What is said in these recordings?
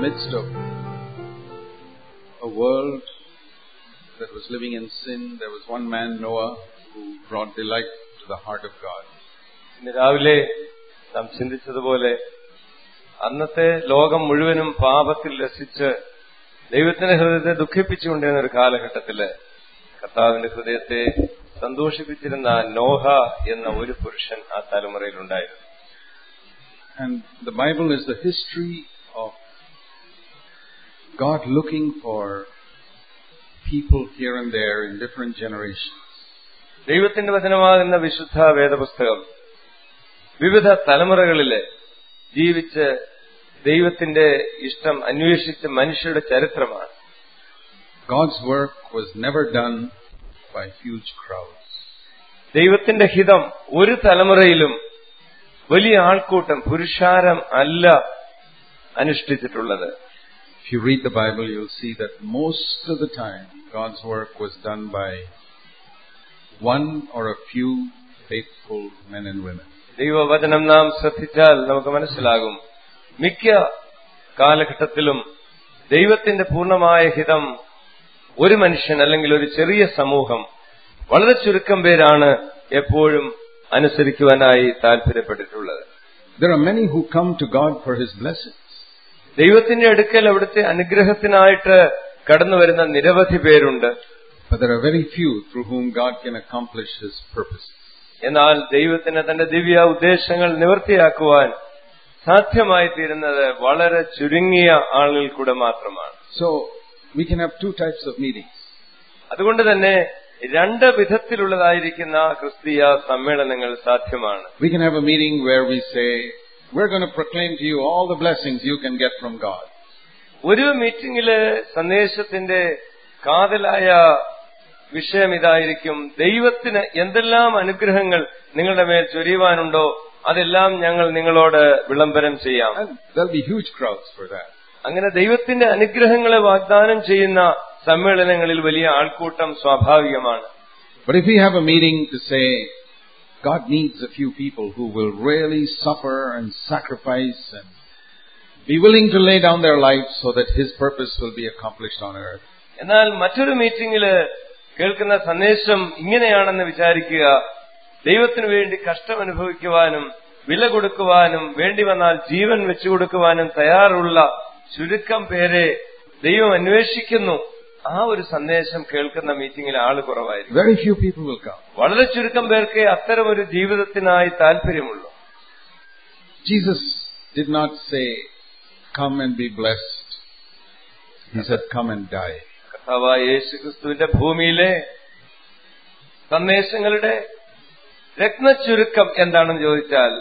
midst of a world that was living in sin, there was one man, Noah, who brought delight to the heart of God. ഇന്ന് രാവിലെ നാം ചിന്തിച്ചതുപോലെ അന്നത്തെ ലോകം മുഴുവനും പാപത്തിൽ രസിച്ച് ദൈവത്തിന്റെ ഹൃദയത്തെ ദുഃഖിപ്പിച്ചുകൊണ്ടിരുന്ന ഒരു കാലഘട്ടത്തില് കർത്താവിന്റെ ഹൃദയത്തെ സന്തോഷിപ്പിച്ചിരുന്ന നോഹ എന്ന ഒരു പുരുഷൻ ആ തലമുറയിലുണ്ടായിരുന്നു And the Bible is the history of God looking for people here and there in different generations. ദൈവത്തിന്റെ വചനമാകുന്ന വിശുദ്ധ വേദപുസ്തകം വിവിധ തലമുറകളില് ജീവിച്ച് ദൈവത്തിന്റെ ഇഷ്ടം അന്വേഷിച്ച മനുഷ്യരുടെ ചരിത്രമാണ് God's work was never done by huge crowds. ദൈവത്തിന്റെ ഹിതം ഒരു തലമുറയിലും വലിയ ആൾക്കൂട്ടം പുരുഷാരം അല്ല അനുഷ്ഠിച്ചിട്ടുള്ളത് If you read the Bible, you'll see that most of the time God's work was done by one or a few faithful men and women. ദൈവവചനം നാം ശ്രദ്ധിച്ചാൽ നമുക്ക് മനസ്സിലാകും മിക്ക കാലഘട്ടത്തിലും ദൈവത്തിന്റെ പൂർണ്ണമായ ഹിതം ഒരു മനുഷ്യൻ അല്ലെങ്കിൽ ഒരു ചെറിയ സമൂഹം വളരെ ചുരുക്കം പേരാണ് എപ്പോഴും അനുസരിക്കുവാനായി താല്പര്യപ്പെട്ടിട്ടുള്ളത് There are many who come to God for His blessings. ദൈവത്തിന്റെ അടുക്കൽ അവിടുത്തെ അനുഗ്രഹത്തിനായിട്ട് കടന്നു വരുന്ന നിരവധി പേരുണ്ട് But there are very few through whom God can accomplish His purposes. എന്നാൽ ദൈവത്തിന് തന്റെ ദിവ്യ ഉദ്ദേശങ്ങൾ നിവൃത്തിയാക്കുവാൻ സാധ്യമായി തീരുന്നത് വളരെ ചുരുങ്ങിയ ആളുകൾ കൂടെ മാത്രമാണ് So, we can have two types of meetings. അതുകൊണ്ട് തന്നെ രണ്ട് വിധത്തിലുള്ളതായിരിക്കുന്ന ക്രിസ്തീയ സമ്മേളനങ്ങൾ സാധ്യമാണ് We can have a meeting where we say, we're going to proclaim to you all the blessings you can get from God. ഒരു മീറ്റിംഗില് സന്ദേശത്തിന്റെ കാതലായ വിഷയം ഇതായിരിക്കും ദൈവത്തിന് എന്തെല്ലാം അനുഗ്രഹങ്ങൾ നിങ്ങളുടെ മേൽ ചൊരിയുവാനുണ്ടോ അതെല്ലാം ഞങ്ങൾ നിങ്ങളോട് വിളംബരം ചെയ്യാം And there'll be huge crowds for that. അങ്ങനെ ദൈവത്തിന്റെ അനുഗ്രഹങ്ങളെ വാഗ്ദാനം ചെയ്യുന്ന സമ്മേളനങ്ങളിൽ വലിയ ആൾക്കൂട്ടം സ്വാഭാവികമാണ് But if we have a meeting to say, God needs a few people who will really suffer and sacrifice and be willing to lay down their lives so that His purpose will be accomplished on earth. എന്നാൽ മറ്റൊരു മീറ്റിംഗില് കേൾക്കുന്ന സന്ദേശം ഇങ്ങനെയാണെന്ന് വിചാരിക്കുക ദൈവത്തിനു വേണ്ടി കഷ്ടം അനുഭവിക്കുവാനും വില കൊടുക്കുവാനും വേണ്ടി വന്നാൽ ജീവൻ വെച്ചുകൊടുക്കുവാനും തയ്യാറുള്ള ചുരുക്കം പേരെ ദൈവം അന്വേഷിക്കുന്നു ആ ഒരു സന്ദേശം കേൾക്കുന്ന മീറ്റിംഗിൽ ആള് കുറവായിരിക്കും Very few people will come. വളരെ ചുരുക്കം പേർക്ക് അത്തരമൊരു ജീവിതത്തിനായി താല്പര്യമുള്ളൂ Jesus did not say, come and be blessed. He said, come and die. കർത്താവായ യേശു ക്രിസ്തുവിന്റെ ഭൂമിയിലെ സന്ദേശങ്ങളുടെ രത്നച്ചുരുക്കം എന്താണെന്ന് ചോദിച്ചാൽ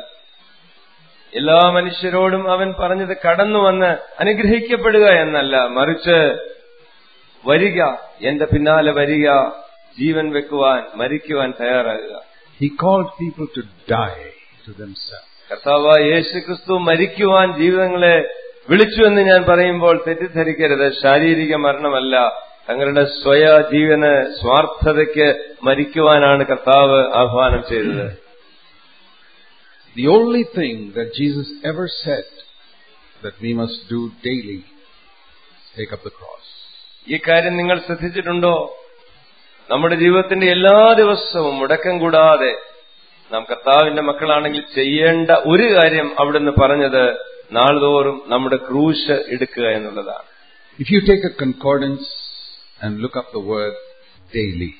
എല്ലാ മനുഷ്യരോടും അവൻ പറഞ്ഞത് കടന്നു വന്ന് അനുഗ്രഹിക്കപ്പെടുക എന്നല്ല മറിച്ച് വരിക എന്റെ പിന്നാലെ വരിക ജീവൻ വെക്കുവാൻ മരിക്കുവാൻ തയ്യാറാകുക He called people to die to themselves. കർത്താവായ യേശു ക്രിസ്തു മരിക്കുവാൻ ജീവിതങ്ങളെ വിളിച്ചു എന്ന് ഞാൻ പറയുമ്പോൾ തെറ്റിദ്ധരിക്കരുത് ശാരീരിക മരണമല്ല തങ്ങളുടെ സ്വയ ജീവന് സ്വാർത്ഥതയ്ക്ക് മരിക്കുവാനാണ് കർത്താവ് ആഹ്വാനം ചെയ്തത് The only thing that Jesus ever said that we must do daily is take up the cross. ഈ കാര്യം നിങ്ങൾ ശ്രദ്ധിച്ചിട്ടുണ്ടോ നമ്മുടെ ജീവിതത്തിന്റെ എല്ലാ ദിവസവും മുടക്കം കൂടാതെ നാം കർത്താവിന്റെ മക്കളാണെങ്കിൽ ചെയ്യേണ്ട ഒരു കാര്യം അവിടുന്ന് പറഞ്ഞത് നാൾതോറും നമ്മുടെ ക്രൂശ് എടുക്കുക എന്നുള്ളതാണ് If you take a concordance and look up the word daily,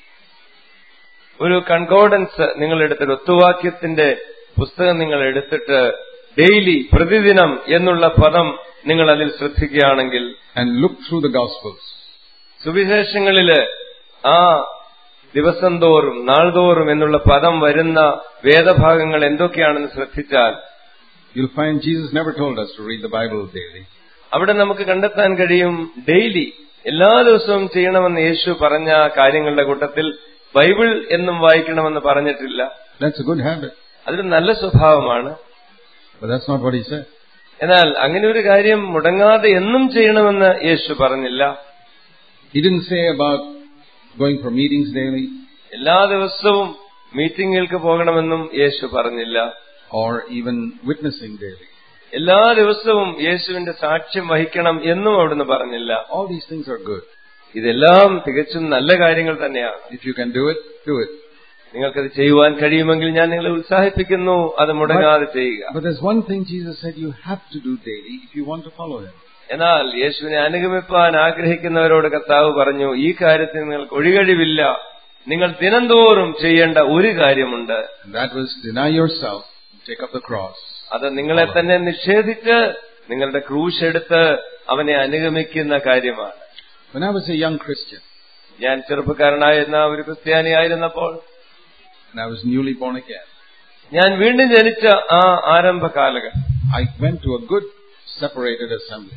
ഒരു കൺകോർഡൻസ് നിങ്ങൾ എടുത്തിട്ട് ഒത്തുവാക്യത്തിന്റെ പുസ്തകം നിങ്ങൾ എടുത്തിട്ട് ഡെയിലി പ്രതിദിനം എന്നുള്ള പദം നിങ്ങൾ അതിൽ ശ്രദ്ധിക്കുകയാണെങ്കിൽ and look through the Gospels, സുവിശേഷങ്ങളില് ആ ദിവസം തോറും നാൾതോറും എന്നുള്ള പദം വരുന്ന വേദഭാഗങ്ങൾ എന്തൊക്കെയാണെന്ന് ശ്രദ്ധിച്ചാൽ you'll find Jesus never told us to read the Bible daily. അവിടെ നമുക്ക് കണ്ടെത്താൻ കഴിയും ഡെയിലി എല്ലാ ദിവസവും ചെയ്യണമെന്ന് യേശു പറഞ്ഞ കാര്യങ്ങളുടെ കൂട്ടത്തിൽ ബൈബിൾ എന്നും വായിക്കണമെന്ന് പറഞ്ഞിട്ടില്ല That's a good habit, അതൊരു നല്ല സ്വഭാവമാണ് but that's not what he said. എന്നാൽ അങ്ങനെ ഒരു കാര്യം മുടങ്ങാതെ എന്നും ചെയ്യണമെന്ന് യേശു പറഞ്ഞില്ല He didn't say about going for meetings daily എല്ലാ ദിവസവും മീറ്റിങ്ങുകൾക്ക് പോകണമെന്നും യേശു പറഞ്ഞില്ല or even witnessing daily. എല്ലാ ദിവസവും യേശുവിന്റെ സാക്ഷ്യം വഹിക്കണം എന്നും അവിടുന്ന് പറഞ്ഞില്ല All these things are good. ഇതെല്ലാം തികച്ചും നല്ല കാര്യങ്ങൾ തന്നെയാണ് If you can do it, do it. നിങ്ങൾക്കത് ചെയ്യുവാൻ കഴിയുമെങ്കിൽ ഞാൻ നിങ്ങളെ ഉത്സാഹിപ്പിക്കുന്നു അത് മുടങ്ങാതെ ചെയ്യുക But there's one thing Jesus said you have to do daily if you want to follow him. എന്നാൽ യേശുവിനെ അനുഗമിപ്പാൻ ആഗ്രഹിക്കുന്നവരോട് കർത്താവ് പറഞ്ഞു ഈ കാര്യത്തിൽ നിങ്ങൾക്ക് ഒഴികഴിവില്ല നിങ്ങൾ ദിനംതോറും ചെയ്യേണ്ട ഒരു കാര്യമുണ്ട് And that was deny yourself, take up the cross. അത് നിങ്ങളെ തന്നെ നിഷേധിച്ച് നിങ്ങളുടെ ക്രൂശ് എടുത്ത് അവനെ അനുഗമിക്കുന്ന കാര്യമാണ് When I was a young Christian ഞാൻ ചെറുപ്പക്കാരനായിരുന്ന ഒരു ക്രിസ്ത്യാനിയായിരുന്നപ്പോൾ and I was newly born again, ഞാൻ വീണ്ടും ജനിച്ച ആ ആരംഭ കാലഘട്ടം I went to a good separated assembly.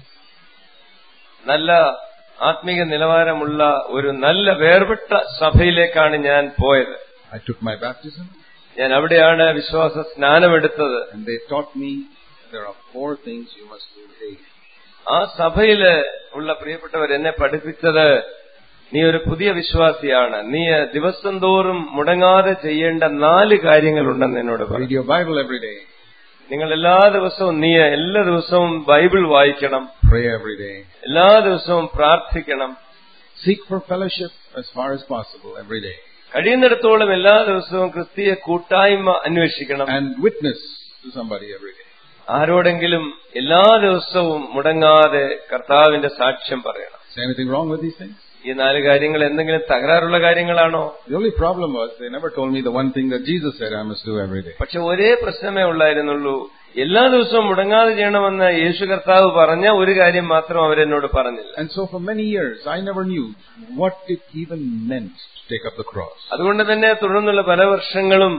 നല്ല ആത്മീക നിലവാരമുള്ള ഒരു നല്ല വേർപെട്ട സഭയിലേക്കാണ് ഞാൻ പോയത് I took my baptism ഞാൻ അവിടെയാണ് വിശ്വാസ സ്നാനമെടുത്തത് and they taught me there are four things you must do daily. ആ സഭയില് ഉള്ള പ്രിയപ്പെട്ടവർ എന്നെ പഠിപ്പിച്ചത് നീ ഒരു പുതിയ വിശ്വാസിയാണ് നീ ദിവസം തോറും മുടങ്ങാതെ ചെയ്യേണ്ട നാല് കാര്യങ്ങളുണ്ടെന്ന് എന്നോട് പറഞ്ഞു Read your Bible every day, നിങ്ങൾ എല്ലാ ദിവസവും നീ എല്ലാ ദിവസവും ബൈബിൾ വായിക്കണം pray every day, എല്ലാ ദിവസവും പ്രാർത്ഥിക്കണം seek for fellowship as far as possible every day, കഴിയുന്നിടത്തോളം എല്ലാ ദിവസവും ക്രിസ്തീയ കൂട്ടായ്മ അന്വേഷിക്കണം and witness to somebody every day. ആരോടെങ്കിലും എല്ലാ ദിവസവും മുടങ്ങാതെ കർത്താവിന്റെ സാക്ഷ്യം പറയണം Is there anything wrong with these things? ഈ നാല് കാര്യങ്ങൾ എന്തെങ്കിലും തകരാറുള്ള കാര്യങ്ങളാണോ The only problem was they never told me the one thing that Jesus said I must do every day. പക്ഷെ ഒരേ പ്രശ്നമേ ഉള്ളായിരുന്നുള്ളൂ എല്ലാ ദിവസവും മുടങ്ങാതെ ചെയ്യണമെന്ന് യേശു കർത്താവ് പറഞ്ഞ ഒരു കാര്യം മാത്രം അവരെന്നോട് പറഞ്ഞില്ല And so for many years I never knew what it even meant to take up the cross. അതുകൊണ്ട് തന്നെ തുടർന്നുള്ള പല വർഷങ്ങളും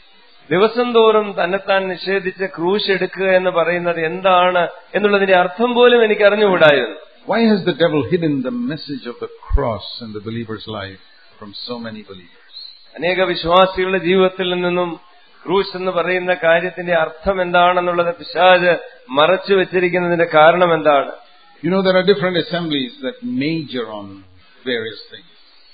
ദിവസം തോറും തന്നെത്താൻ നിഷേധിച്ച് ക്രൂശ് എടുക്കുക എന്ന് പറയുന്നത് എന്താണ് എന്നുള്ളതിന്റെ അർത്ഥം പോലും എനിക്ക് അറിഞ്ഞുകൂടായിരുന്നു Why has the devil hidden the message of the cross in the believer's life from so many believers? അനേക വിശ്വാസികളുടെ ജീവിതത്തിൽ നിന്നും ക്രൂശ് എന്ന് പറയുന്ന കാര്യത്തിന്റെ അർത്ഥം എന്താണെന്നുള്ളത് പിശാജ് മറച്ചു വെച്ചിരിക്കുന്നതിന്റെ കാരണം എന്താണ് You know, there are different assemblies that major on various things.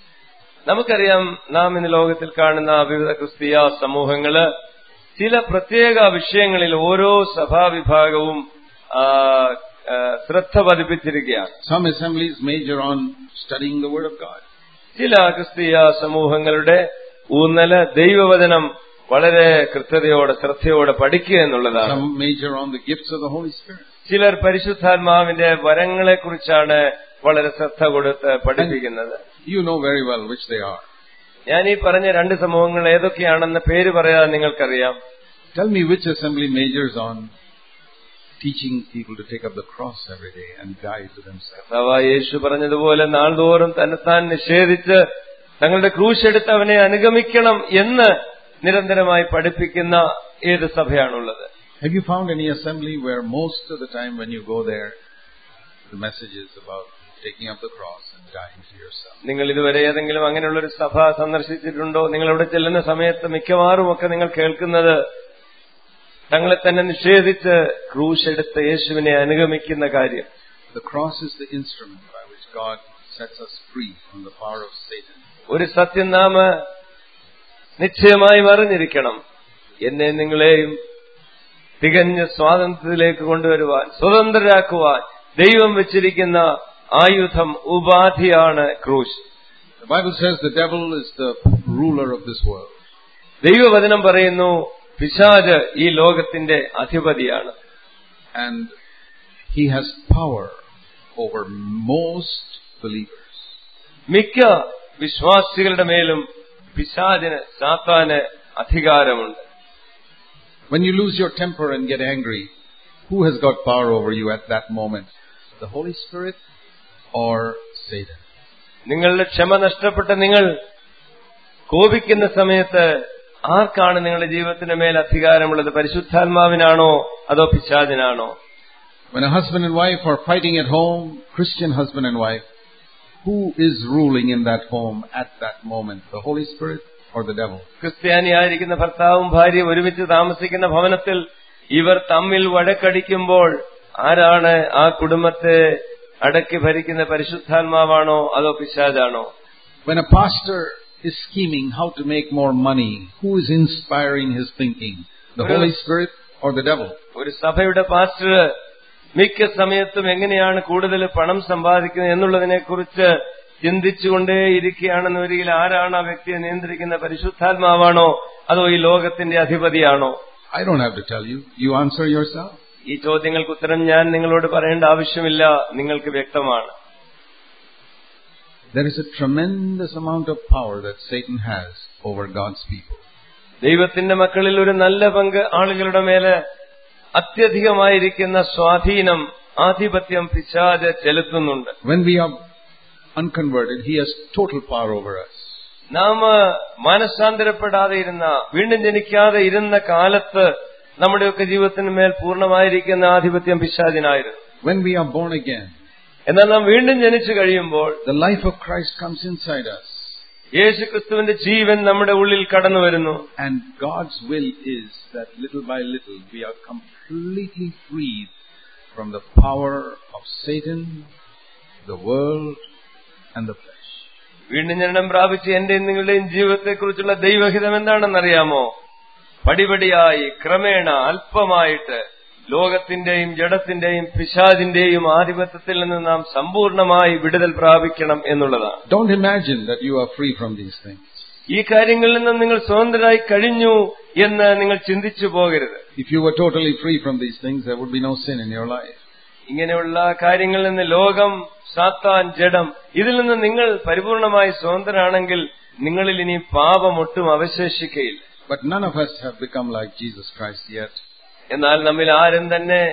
നമുക്കറിയാം നാം ഇന്ന് ലോകത്തിൽ കാണുന്ന വിവിധ ക്രിസ്തീയ സമൂഹങ്ങള് ചില പ്രത്യേക വിഷയങ്ങളിൽ ഓരോ സഭാവിഭാഗവും ആ, ആ, ശ്രദ്ധ പതിപ്പിച്ചിരിക്കുകയാണ് Some assemblies major on studying the Word of God. ചില ക്രിസ്തീയ സമൂഹങ്ങളുടെ ഊന്നല് ദൈവവചനം വളരെ കൃത്യതയോടെ ശ്രദ്ധയോടെ പഠിക്കുക എന്നുള്ളതാണ് Some major on the gifts of the Holy Spirit. ചിലർ പരിശുദ്ധാത്മാവിന്റെ വരങ്ങളെക്കുറിച്ചാണ് വളരെ ശ്രദ്ധ കൊടുത്ത് പഠിപ്പിക്കുന്നത് You know very well which they are. ഞാൻ ഈ പറഞ്ഞ രണ്ട് സമൂഹങ്ങൾ ഏതൊക്കെയാണെന്ന് പേര് പറയാൻ നിങ്ങൾക്കറിയാം Tell me which assembly majors on teaching people to take up the cross every day and die to themselves. കർത്താവ് യേശു പറഞ്ഞതുപോലെ നാൾതോറും തന്നെത്താൻ നിഷേധിച്ച് തങ്ങളുടെ ക്രൂശെടുത്ത് അവനെ അനുഗമിക്കണം എന്ന് നിരന്തരമായി പഠിപ്പിക്കുന്ന ഏത് സഭയാണുള്ളത് Have you found any assembly where most of the time when you go there, the message is about taking up the cross and dying to yourself? നിങ്ങൾ ഇതുവരെ ഏതെങ്കിലും അങ്ങനെയുള്ള ഒരു സഭ സന്ദർശിച്ചിട്ടുണ്ടോ നിങ്ങൾ അവിടെ ചെല്ലുന്ന സമയത്ത് മിക്കവാറും ഒക്കെ നിങ്ങൾ കേൾക്കുന്നത് തങ്ങളെ തന്നെ നിഷേധിച്ച് ക്രൂശെടുത്ത് യേശുവിനെ അനുഗമിക്കുന്ന കാര്യം The cross is the instrument by which God sets us free from the power of Satan. ഒരു സത്യം നാം നിശ്ചയമായും അറിഞ്ഞിരിക്കണം എന്നെ നിങ്ങളെയും തികഞ്ഞ സ്വാതന്ത്ര്യത്തിലേക്ക് കൊണ്ടുവരുവാൻ സ്വതന്ത്രരാക്കുവാൻ ദൈവം വെച്ചിരിക്കുന്ന ആയുധം ഉപാധിയാണ് ക്രൂശ് The Bible says the devil is the ruler of this world. ദൈവവചനം പറയുന്നു പിശാജ് ഈ ലോകത്തിന്റെ അധിപതിയാണ് And he has power over most believers. മിക്ക വിശ്വാസികളുടെ മേലും പിശാജിന് സാത്താന് അധികാരമുണ്ട് When you lose your temper and get angry, who has got power over you at that moment? The Holy Spirit or Satan? നിങ്ങളുടെ ക്ഷമ നഷ്ടപ്പെട്ട് നിങ്ങൾ കോപിക്കുന്ന സമയത്ത് ആർക്കാണ് നിങ്ങളുടെ ജീവിതത്തിന്റെ മേൽ അധികാരമുള്ളത് പരിശുദ്ധാത്മാവിനാണോ അതോ പിശാചിനാണോ When a husband and wife are fighting at home, Christian husband and wife, who is ruling in that home at that moment? The Holy Spirit or the devil? ക്രിസ്ത്യാനിയായിരിക്കുന്ന ഭർത്താവും ഭാര്യയും ഒരുമിച്ച് താമസിക്കുന്ന ഭവനത്തിൽ ഇവർ തമ്മിൽ വഴക്കടിക്കുമ്പോൾ ആരാണ് ആ കുടുംബത്തെ അടക്കി ഭരിക്കുന്ന പരിശുദ്ധാത്മാവാണോ അതോ പിശാചാണോ When a pastor is scheming how to make more money, who is inspiring his thinking? The Holy Spirit or the devil? ഒരു സഭയുടെ പാസ്റ്റർ മിക്ക സമയത്തും എങ്ങനെയാണ് കൂടുതൽ പണം സമ്പാദിക്കുന്നത് എന്നുള്ളതിനെ കുറിച്ച് ചിന്തിച്ചുകൊണ്ടേയിരിക്കുകയാണെന്ന് വരികിൽ ആരാണ് ആ വ്യക്തിയെ നിയന്ത്രിക്കുന്ന പരിശുദ്ധാത്മാവാണോ അതോ ഈ ലോകത്തിന്റെ അധിപതിയാണോ I don't have to tell you. You answer yourself. ഈ ചോദ്യങ്ങൾക്ക് ഉത്തരം ഞാൻ നിങ്ങളോട് പറയേണ്ട ആവശ്യമില്ല നിങ്ങൾക്ക് വ്യക്തമാണ് There is a tremendous amount of power that Satan has over God's people. ദൈവത്തിന്റെ മക്കളിൽ ഒരു നല്ല പങ്ക് ആളുകളുടെ മേലെ അത്യധികമായിരിക്കുന്ന സ്വാധീനം ആധിപത്യം പിശാച് ചെലുത്തുന്നുണ്ട് When we are unconverted, he has total power over us. നാം മാനസാന്തരപ്പെടാതെ ഇരുന്ന വീണ്ടും ജനിക്കാതെ ഇരുന്ന കാലത്ത് നമ്മുടെയൊക്കെ ജീവിതത്തിന് മേൽ പൂർണ്ണമായിരിക്കുന്ന ആധിപത്യം പിശാചിനായിരുന്നു When we are born again, എന്നാൽ നാം വീണ്ടും ജനിച്ചു കഴിയുമ്പോൾ the life of Christ comes inside us. യേശു ക്രിസ്തുവിന്റെ ജീവൻ നമ്മുടെ ഉള്ളിൽ കടന്നു വരുന്നു And God's will is that little by little we are completely freed from the power of Satan, the world, and the flesh. വീണ്ടും ജനനം പ്രാപിച്ച് എന്റെയും നിങ്ങളുടെയും ജീവിതത്തെക്കുറിച്ചുള്ള ദൈവഹിതം എന്താണെന്നറിയാമോ പടിപടിയായി ക്രമേണ അല്പമായിട്ട് ലോകത്തിന്റെയും ജഡത്തിന്റെയും പിശാദിന്റെയും ആധിപത്യത്തിൽ നിന്ന് നാം സമ്പൂർണമായി വിടുതൽ പ്രാപിക്കണം എന്നുള്ളതാണ് Don't imagine that you are free from these things. ഈ കാര്യങ്ങളിൽ നിന്ന് നിങ്ങൾ സ്വതന്ത്രരായി കഴിഞ്ഞു എന്ന് നിങ്ങൾ ചിന്തിച്ചു പോകരുത് If you were totally free from these things, there would be no sin in your life. ഇങ്ങനെയുള്ള കാര്യങ്ങളിൽ നിന്ന് ലോകം സാത്താൻ ജഡം ഇതിൽ നിന്ന് നിങ്ങൾ പരിപൂർണമായി സ്വതന്ത്രരാണെങ്കിൽ നിങ്ങളിൽ ഇനി പാപം ഒട്ടും അവശേഷിക്കയില്ല But none of us have become like Jesus Christ yet. എന്നാൽ നമ്മിൽ ആരും തന്നെ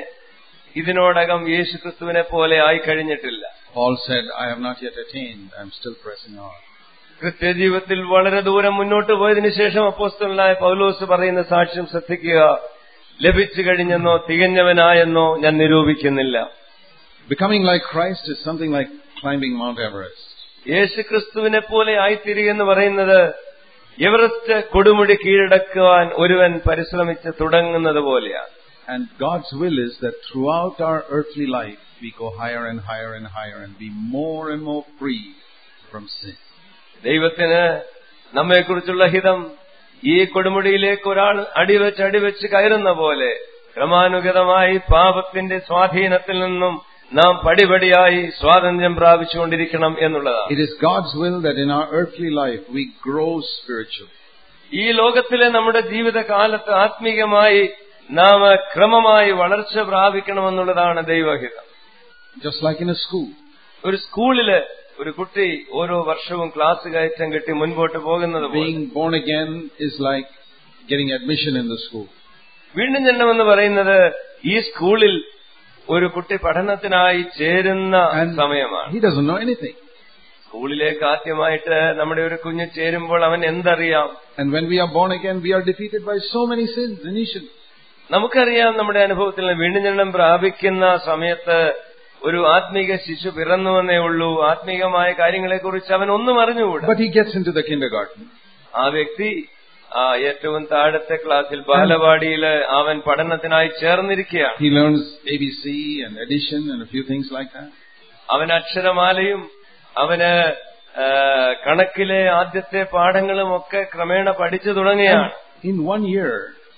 ഇതിനോടകം യേശു ക്രിസ്തുവിനെ പോലെ ആയി കഴിഞ്ഞിട്ടില്ല Paul said, I have not yet attained, I am still pressing on. ക്രിസ്ത്യജീവിതത്തിൽ വളരെ ദൂരം മുന്നോട്ട് പോയതിനു ശേഷം അപ്പോസ്തലനായ പൗലോസ് പറയുന്ന സാക്ഷ്യം ശ്രദ്ധിക്കുക ലഭിച്ചു കഴിഞ്ഞെന്നോ തികഞ്ഞവനായെന്നോ ഞാൻ നിരൂപിക്കുന്നില്ല Becoming like Christ is something like climbing Mount Everest. യേശു ക്രിസ്തുവിനെ പോലെ ആയിത്തീരുക പറയുന്നത് എവറസ്റ്റ് കൊടുമുടി കീഴടക്കുവാൻ ഒരുവൻ പരിശ്രമിച്ച് തുടങ്ങുന്നത് പോലെയാണ് And God's will is that throughout our earthly life, we go higher and higher and higher and be more and more free from sin. ദൈവത്തിന് നമ്മെക്കുറിച്ചുള്ള ഹിതം ഈ കൊടുമുടിയിലേക്ക് ഒരാൾ അടിവെച്ച് അടിവെച്ച് കയറുന്ന പോലെ ക്രമാനുഗതമായി പാപത്തിന്റെ സ്വാധീനത്തിൽ നിന്നും നാം പടിപടിയായി സ്വാതന്ത്ര്യം പ്രാപിച്ചുകൊണ്ടിരിക്കണം എന്നുള്ളതാണ് It is God's will that in our earthly life we grow spiritually. ഈ ലോകത്തിലെ നമ്മുടെ ജീവിതകാലത്ത് ആത്മീകമായി നാം ക്രമമായി വളർച്ച പ്രാപിക്കണമെന്നുള്ളതാണ് ദൈവഹിതം Just like in a school. ഒരു സ്കൂളില് ഒരു കുട്ടി ഓരോ വർഷവും ക്ലാസ് കയറ്റം കിട്ടി മുൻപോട്ട് പോകുന്നത് പോലെ Being born again is like getting admission in the school. വീണ്ടും ജനനമെന്ന് പറയുന്നത് ഈ സ്കൂളിൽ ഒരു കുട്ടി പഠനത്തിനായി ചേരുന്ന And സമയമാണ് he doesn't know anything. സ്കൂളിലേക്ക് ആദ്യമായിട്ട് നമ്മുടെ ഒരു കുഞ്ഞ് ചേരുമ്പോൾ അവൻ എന്തറിയാം And when we are born again, we are defeated by so many sins initially. നമുക്കറിയാം നമ്മുടെ അനുഭവത്തിൽ നിന്ന് വീണ്ടും ജനനം പ്രാപിക്കുന്ന സമയത്ത് ഒരു ആത്മീക ശിശു പിറന്നുവെന്നേ ഉള്ളൂ ആത്മീകമായ കാര്യങ്ങളെക്കുറിച്ച് അവൻ ഒന്നും അറിഞ്ഞുകൂടാ But he gets into the kindergarten. ആ വ്യക്തി ആ ഏറ്റവും താഴത്തെ ക്ലാസ്സിൽ ബാലവാടിയില് അവൻ പഠനത്തിനായി ചേർന്നിരിക്കുകയാണ് He learns ABC and addition and a few things like that. അവൻ അക്ഷരമാലയും അവന് ആ, കണക്കിലെ ആദ്യത്തെ പാഠങ്ങളും ഒക്കെ ക്രമേണ പഠിച്ചു തുടങ്ങുകയാണ് In one year,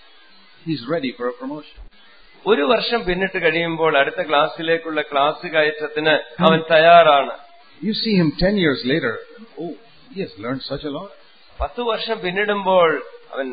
he's ready for a promotion. ഒരു വർഷം പിന്നിട്ട് കഴിയുമ്പോൾ അടുത്ത ക്ലാസ്സിലേക്കുള്ള ക്ലാസ് കയറ്റത്തിന് അവൻ തയ്യാറാണ് You see him ten years later, oh, he has learned such a lot. പത്ത് വർഷം പിന്നിടുമ്പോൾ അവൻ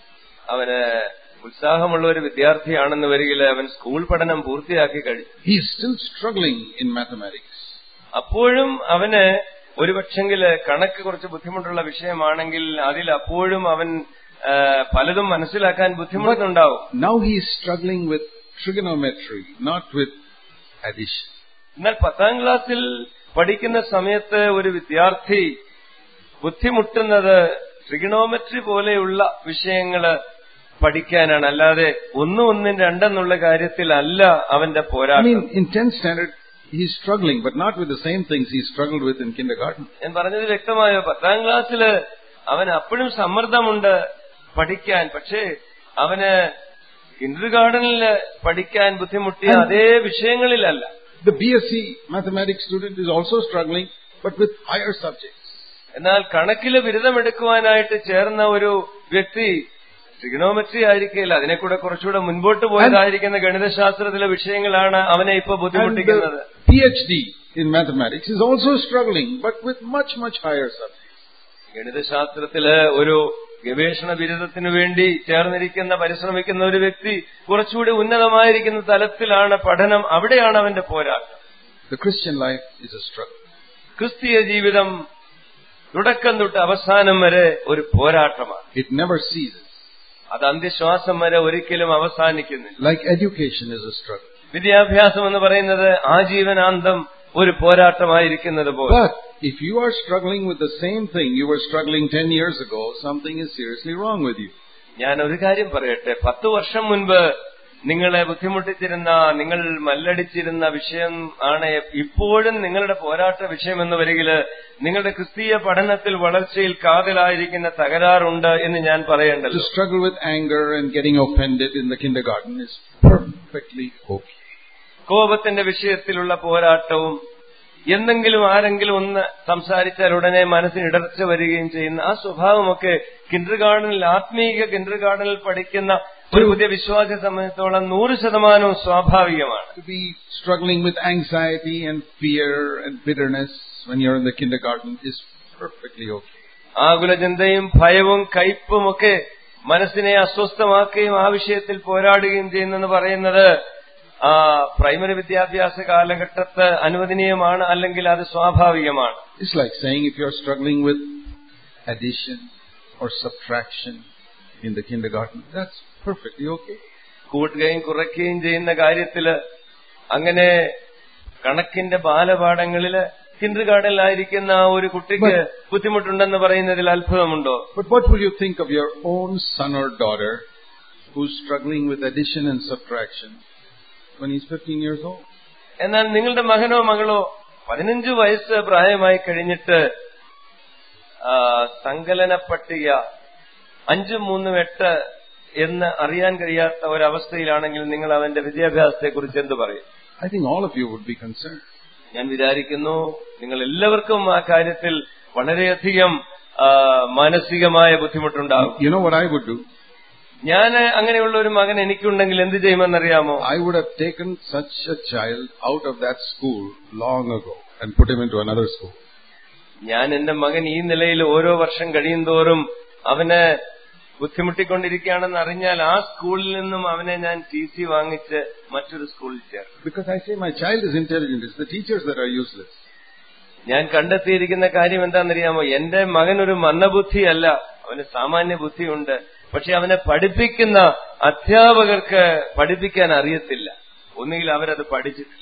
അവന് ഉത്സാഹമുള്ള ഒരു വിദ്യാർത്ഥിയാണെന്ന് വരികിൽ അവൻ സ്കൂൾ പഠനം പൂർത്തിയാക്കി കഴിഞ്ഞു He is still struggling in mathematics. അപ്പോഴും അവന് ഒരുപക്ഷെങ്കില് കണക്ക് കുറച്ച് ബുദ്ധിമുട്ടുള്ള വിഷയമാണെങ്കിൽ അതിൽ അപ്പോഴും അവൻ ആ, പലതും മനസ്സിലാക്കാൻ ബുദ്ധിമുട്ടുണ്ടാവും Now he is struggling with trigonometry, not with addition. എന്നാൽ പത്താം ക്ലാസ്സിൽ പഠിക്കുന്ന സമയത്ത് ഒരു വിദ്യാർത്ഥി ബുദ്ധിമുട്ടുന്നത് ട്രിഗണോമെട്രി പോലെയുള്ള വിഷയങ്ങള് പഠിക്കാനാണ് അല്ലാതെ ഒന്നും ഒന്നും രണ്ടെന്നുള്ള കാര്യത്തിലല്ല അവന്റെ I പോരാട്ടം mean, in 10th standard, he's struggling, but not with the same things he struggled with in kindergarten. ഞാൻ പറഞ്ഞത് വ്യക്തമായോ പത്താം ക്ലാസ്സില് അവന് അപ്പോഴും സമ്മർദ്ദമുണ്ട് പഠിക്കാൻ പക്ഷേ അവന് കിൻഡർ ഗാർഡനിൽ പഠിക്കാൻ ബുദ്ധിമുട്ടിയ അതേ വിഷയങ്ങളിലല്ല The BSc mathematics student is also struggling, but with higher subjects. എന്നാൽ കണക്കില് ബിരുദമെടുക്കുവാനായിട്ട് ചേർന്ന ഒരു വ്യക്തി ട്രിഗണോമെട്രി ആയിരിക്കില്ല അതിനെ കൂടെ കുറച്ചുകൂടെ മുൻപോട്ട് പോയതായിരിക്കുന്ന ഗണിതശാസ്ത്രത്തിലെ വിഷയങ്ങളാണ് അവനെ ഇപ്പൊ And ബുദ്ധിമുട്ടിക്കുന്നത് the PhD in mathematics is also struggling, but with much, much higher subjects. ഗണിതശാസ്ത്രത്തില് ഒരു ഗവേഷണ ബിരുദത്തിനു വേണ്ടി ചേർന്നിരിക്കുന്ന പരിശ്രമിക്കുന്ന ഒരു വ്യക്തി കുറച്ചുകൂടി ഉന്നതമായിരിക്കുന്ന തലത്തിലാണ് പഠനം അവിടെയാണ് അവന്റെ പോരാട്ടം The Christian life is a struggle. ക്രിസ്തീയ ജീവിതം തുടക്കം തൊട്ട് അവസാനം വരെ ഒരു പോരാട്ടമാണ് It never ceases. അത് അന്ത്യശ്വാസം വരെ ഒരിക്കലും അവസാനിക്കുന്നില്ല Like education is a struggle. വിദ്യാഭ്യാസം എന്ന് പറയുന്നത് ആജീവനാന്തം ഒരു പോരാട്ടമായിരിക്കുന്നത് പോലെ But if you are struggling with the same thing you were struggling 10 years ago, something is seriously wrong with you. ഞാൻ ഒരു കാര്യം പറയട്ടെ പത്ത് വർഷം മുൻപ് നിങ്ങളെ ബുദ്ധിമുട്ടിച്ചിരുന്ന നിങ്ങൾ മല്ലടിച്ചിരുന്ന വിഷയം ആണ് ഇപ്പോഴും നിങ്ങളുടെ പോരാട്ട വിഷയം എന്ന് വരികില് നിങ്ങളുടെ ക്രിസ്തീയ പഠനത്തിൽ വളർച്ചയിൽ കാതലായിരിക്കുന്ന തകരാറുണ്ട് എന്ന് ഞാൻ To പറയേണ്ടല്ലോ struggle with anger and getting offended in the kindergarten is perfectly okay. കോപത്തിന്റെ വിഷയത്തിലുള്ള പോരാട്ടവും എന്തെങ്കിലും ആരെങ്കിലും ഒന്ന് സംസാരിച്ചാൽ ഉടനെ മനസ്സിന് ഇടർച്ച വരികയും ചെയ്യുന്ന ആ സ്വഭാവമൊക്കെ കിൻഡർ ഗാർഡനിൽ ആത്മീയ കിൻഡർ ഗാർഡനിൽ പഠിക്കുന്ന ഒരു പുതിയ വിശ്വാസിയെ സംബന്ധിച്ചോളം നൂറ് ശതമാനവും സ്വാഭാവികമാണ് To be struggling with anxiety and fear and bitterness when you're in the kindergarten is perfectly okay. ആകുലചിന്തയും ഭയവും കയ്പും ഒക്കെ മനസ്സിനെ അസ്വസ്ഥമാക്കുകയും ആ വിഷയത്തിൽ പോരാടുകയും ചെയ്യുന്നെന്ന് പറയുന്നത് ആ പ്രൈമറി വിദ്യാഭ്യാസ കാലഘട്ടത്ത് അനുവദനീയമാണ് അല്ലെങ്കിൽ അത് സ്വാഭാവികമാണ് It's like saying if you're struggling with addition or subtraction in the kindergarten, that's perfectly okay. കൂട്ടുകയും കുറയ്ക്കുകയും ചെയ്യുന്ന കാര്യത്തില് അങ്ങനെ കണക്കിന്റെ ബാലപാഠങ്ങളില് കിൻഡർ ഗാർഡനിലായിരിക്കുന്ന ആ ഒരു കുട്ടിക്ക് ബുദ്ധിമുട്ടുണ്ടെന്ന് പറയുന്നതിൽ അത്ഭുതമുണ്ടോ But what will you think of your own son or daughter who's struggling with addition and subtraction when he's 15 years old? എന്നാൽ നിങ്ങളുടെ മകനോ മകളോ പതിനഞ്ചു വയസ്സ് പ്രായമായി കഴിഞ്ഞിട്ട് ആ, സങ്കലന പട്ടിക അഞ്ചും മൂന്നും എട്ട് എന്ന് അറിയാൻ കഴിയാത്ത ഒരവസ്ഥയിലാണെങ്കിൽ നിങ്ങൾ അവന്റെ വിദ്യാഭ്യാസത്തെക്കുറിച്ച് എന്ത് പറയും I think all of you would be concerned. ഞാൻ വിചാരിക്കുന്നു നിങ്ങൾ എല്ലാവർക്കും ആ കാര്യത്തിൽ വളരെയധികം ആ, മാനസികമായ ബുദ്ധിമുട്ടുണ്ടാകും You know what I would do? ഞാൻ അങ്ങനെയുള്ള ഒരു മകൻ എനിക്കുണ്ടെങ്കിൽ എന്ത് ചെയ്യുമെന്നറിയാമോ I would have taken such a child out of that school long ago and put him into another school. ഞാൻ എന്റെ മകൻ ഈ നിലയിൽ ഓരോ വർഷം കഴിയുന്തോറും അവന് ബുദ്ധിമുട്ടിക്കൊണ്ടിരിക്കുകയാണെന്ന് അറിഞ്ഞാൽ ആ സ്കൂളിൽ നിന്നും അവനെ ഞാൻ ടി സി വാങ്ങിച്ച് മറ്റൊരു സ്കൂളിൽ ചേർക്കും Because I say my child is intelligent, it's the teachers that are useless. ഞാൻ കണ്ടെത്തിയിരിക്കുന്ന കാര്യം എന്താണെന്നറിയാമോ എന്റെ മകൻ ഒരു മന്ദബുദ്ധിയല്ല അവന് സാമാന്യ ബുദ്ധിയുണ്ട് പക്ഷെ അവനെ പഠിപ്പിക്കുന്ന അധ്യാപകർക്ക് പഠിപ്പിക്കാൻ അറിയത്തില്ല ഒന്നുകിൽ അവരത് പഠിച്ചിട്ടില്ല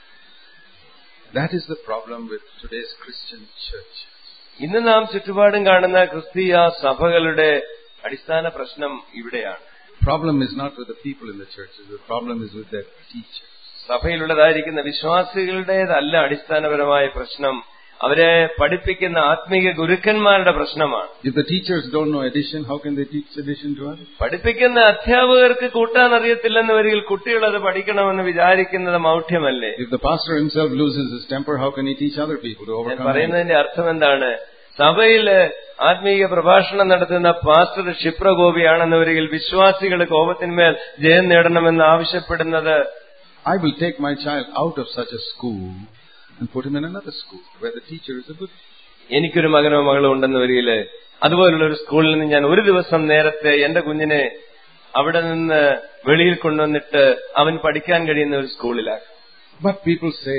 That is the problem with today's Christian church. ഇന്ന് നാം ചുറ്റുപാടും കാണുന്ന ക്രിസ്തീയ സഭകളുടെ അടിസ്ഥാന പ്രശ്നം ഇവിടെയാണ് Problem is not with the people in the churches, the problem is with their teachers. സഭയിലുള്ളതായിരിക്കുന്ന വിശ്വാസികളുടേതല്ല അടിസ്ഥാനപരമായ പ്രശ്നം അവരെ പഠിപ്പിക്കുന്ന ആത്മീയ ഗുരുക്കന്മാരുടെ പ്രശ്നമാണ് If the teachers don't know addition, how can they teach addition to others? പഠിപ്പിക്കുന്ന അധ്യാപകർക്ക് കൂട്ടാൻ അറിയത്തില്ലെന്ന് വരികിൽ കുട്ടികൾ അത് പഠിക്കണമെന്ന് വിചാരിക്കുന്നത് മൗഢ്യമല്ലേ If the pastor himself loses his temper, how can he teach other people to ഞാൻ overcome it? പറയുന്നതിന്റെ അർത്ഥം എന്താണ് സഭയില് ആത്മീയ പ്രഭാഷണം നടത്തുന്ന പാസ്റ്റർ ക്ഷിപ്രഗോപിയാണെന്ന് വരികിൽ വിശ്വാസികൾ കോപത്തിന്മേൽ ജയം നേടണമെന്ന് ആവശ്യപ്പെടുന്നത് I will take my child out of such a school and put him in another school where the teacher is a good എനിക്കൊരു മകനോ മകളോ ഉണ്ടെന്ന് വരികില് അതുപോലുള്ള ഒരു സ്കൂളിൽ നിന്ന് ഞാൻ ഒരു ദിവസം നേരത്തെ എന്റെ കുഞ്ഞിനെ അവിടെ നിന്ന് വെളിയിൽ കൊണ്ടുവന്നിട്ട് അവൻ പഠിക്കാൻ കഴിയുന്ന ഒരു സ്കൂളിലാക്കും But people say,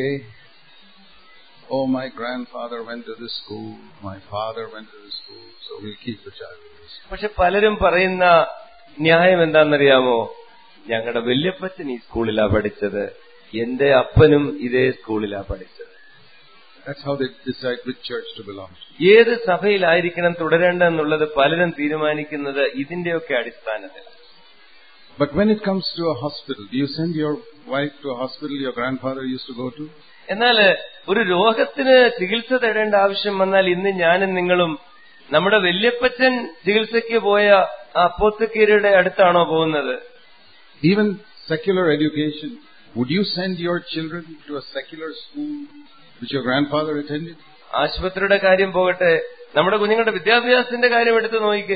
Oh, my grandfather went to this school, my father went to this school, so we'll keep the child in this school. പക്ഷെ പലരും പറയുന്ന ന്യായം എന്താണെന്നറിയാമോ ഞങ്ങളുടെ വല്യപ്പച്ചൻ ഈ സ്കൂളിലാ പഠിച്ചത് എന്റെ അപ്പനും ഇതേ സ്കൂളിലാ പഠിച്ചത് That's how they decide which church to belong to. ഏത് സഭയിലായിരിക്കണം തുടരേണ്ടതെന്നുള്ളത് പലരും തീരുമാനിക്കുന്നത് ഇതിന്റെയൊക്കെ അടിസ്ഥാനത്തിൽ But when it comes to a hospital, do you send your wife to a hospital your grandfather used to go to? എന്നാൽ ഒരു രോഗത്തിന് ചികിത്സ തേടേണ്ട ആവശ്യം വന്നാൽ ഇന്ന് ഞാനും നിങ്ങളും നമ്മുടെ വല്യപ്പച്ചൻ ചികിത്സയ്ക്ക് പോയ ആ അപ്പോത്തക്കീരയുടെ അടുത്താണോ പോകുന്നത് Even secular education, would you send your children to a secular school which your grandfather attended? ആശുപത്രിയുടെ കാര്യം പോകട്ടെ നമ്മുടെ കുഞ്ഞുങ്ങളുടെ വിദ്യാഭ്യാസത്തിന്റെ കാര്യം എടുത്തു നോക്കിക്കേ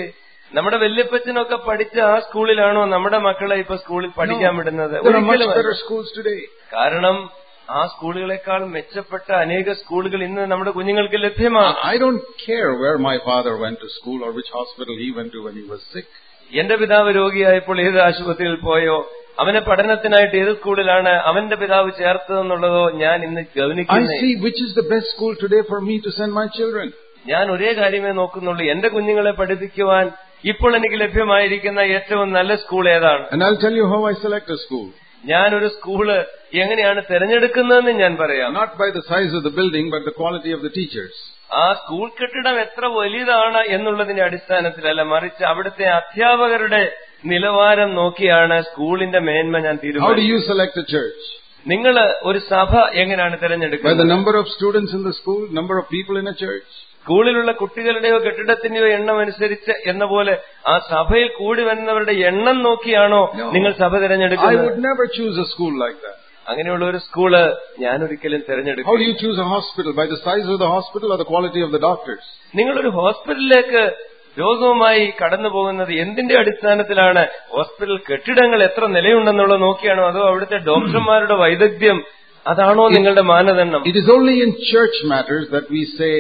നമ്മുടെ വല്യപ്പച്ചനൊക്കെ പഠിച്ച ആ സ്കൂളിലാണോ നമ്മുടെ മക്കളെ ഇപ്പൊ സ്കൂളിൽ പഠിക്കാൻ വിടുന്നത് There are much ഒരിക്കലുമല്ല. better schools today. കാരണം ആ സ്കൂളുകളെക്കാൾ മെച്ചപ്പെട്ട അനേക സ്കൂളുകൾ ഇന്ന് നമ്മുടെ കുഞ്ഞുങ്ങൾക്ക് ലഭ്യമാണ് I don't care where my father went to school or which hospital he went to when he was sick. എന്റെ പിതാവ് രോഗിയായപ്പോൾ ഏത് ആശുപത്രിയിൽ പോയോ അവനെ പഠനത്തിനായിട്ട് ഏത് സ്കൂളിലാണ് അവന്റെ പിതാവ് ചേർത്തതെന്നുള്ളതോ ഞാൻ ഇന്ന് I ഗവനിക്കുന്നത് see which is the best school today for me to send my children. ഞാൻ ഒരേ കാര്യമേ നോക്കുന്നുള്ളൂ എന്റെ കുഞ്ഞുങ്ങളെ പഠിപ്പിക്കുവാൻ ഇപ്പോൾ എനിക്ക് ലഭ്യമായിരിക്കുന്ന ഏറ്റവും നല്ല സ്കൂൾ ഏതാണ് And I'll tell you how I select a school. ഞാൻ ഒരു സ്കൂള് എങ്ങനെയാണ് തിരഞ്ഞെടുക്കുന്നതെന്ന് ഞാൻ പറയാം Not by the size of the building, but the quality of the teachers. ആ സ്കൂൾ കെട്ടിടം എത്ര വലുതാണ് എന്നുള്ളതിന്റെ അടിസ്ഥാനത്തിലല്ല മറിച്ച് അവിടുത്തെ അധ്യാപകരുടെ നിലവാരം നോക്കിയാണ് സ്കൂളിന്റെ മേന്മ ഞാൻ How do തീരുമാനിക്കുന്നത് you select a church? നിങ്ങൾ ഒരു സഭ എങ്ങനെയാണ് By the തിരഞ്ഞെടുക്കുന്നത് number of students in the school, number of people in a church. സ്കൂളിലുള്ള കുട്ടികളുടെയോ കെട്ടിടത്തിന്റെയോ എണ്ണം അനുസരിച്ച് എന്ന പോലെ ആ സഭയിൽ കൂടി വരുന്നവരുടെ എണ്ണം നോക്കിയാണോ No. നിങ്ങൾ സഭ I തിരഞ്ഞെടുക്കുന്നത് would never choose a school like that. അങ്ങനെയുള്ള ഒരു സ്കൂള് ഞാൻ ഒരിക്കലും How തിരഞ്ഞെടുക്കും do you choose a hospital? By the size of the hospital or the quality of the doctors? നിങ്ങളൊരു ഹോസ്പിറ്റലിലേക്ക് രോഗവുമായി കടന്നു പോകുന്നത് എന്തിന്റെ അടിസ്ഥാനത്തിലാണ് ഹോസ്പിറ്റൽ കെട്ടിടങ്ങൾ എത്ര നിലയുണ്ടെന്നുള്ളത് നോക്കിയാണോ അതോ അവിടുത്തെ ഡോക്ടർമാരുടെ വൈദഗ്ധ്യം അതാണോ നിങ്ങളുടെ മാനദണ്ഡം It is only in church matters that we say,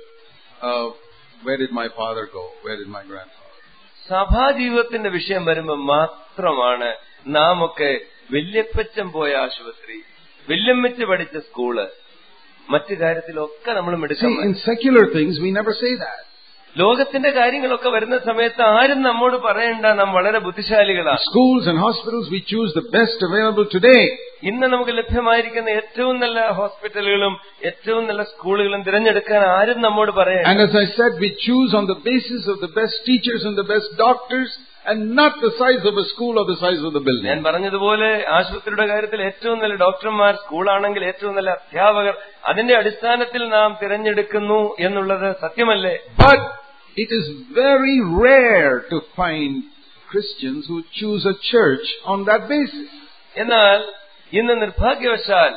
uh, where did my father go? Where did my grandfather? സഭാജീവിതത്തിന്റെ വിഷയം വരുമ്പോൾ മാത്രമാണ് നാം ഒക്കെ വല്യപ്പച്ചൻ പോയ ആശുപത്രി വല്യമ്മച്ച് പഠിച്ച സ്കൂള് മറ്റു കാര്യത്തിലൊക്കെ നമ്മൾ See, മിടുക്കം in secular things, we never say that. ലോകത്തിന്റെ കാര്യങ്ങളൊക്കെ വരുന്ന സമയത്ത് ആരും നമ്മോട് പറയണ്ട നാം വളരെ ബുദ്ധിശാലികളാണ് Schools and hospitals, we choose the best available today. ഇന്ന് നമുക്ക് ലഭ്യമായിരിക്കുന്ന ഏറ്റവും നല്ല ഹോസ്പിറ്റലുകളും ഏറ്റവും നല്ല സ്കൂളുകളും തിരഞ്ഞെടുക്കാൻ ആരും നമ്മോട് പറയണ്ട And as I said, we choose on the basis of the best teachers and the best doctors and not the size of a school or the size of the ഞാൻ building. പറഞ്ഞതുപോലെ ആശുപത്രിയുടെ കാര്യത്തിൽ ഏറ്റവും നല്ല ഡോക്ടർമാർ സ്കൂളാണെങ്കിൽ ഏറ്റവും നല്ല അധ്യാപകർ അതിന്റെ അടിസ്ഥാനത്തിൽ നാം തിരഞ്ഞെടുക്കുന്നു എന്നുള്ളത് സത്യമല്ലേ But it is very rare to find Christians who choose a church on that basis. എന്നാൽ ഇന്ന് നിർഭാഗ്യവശാൽ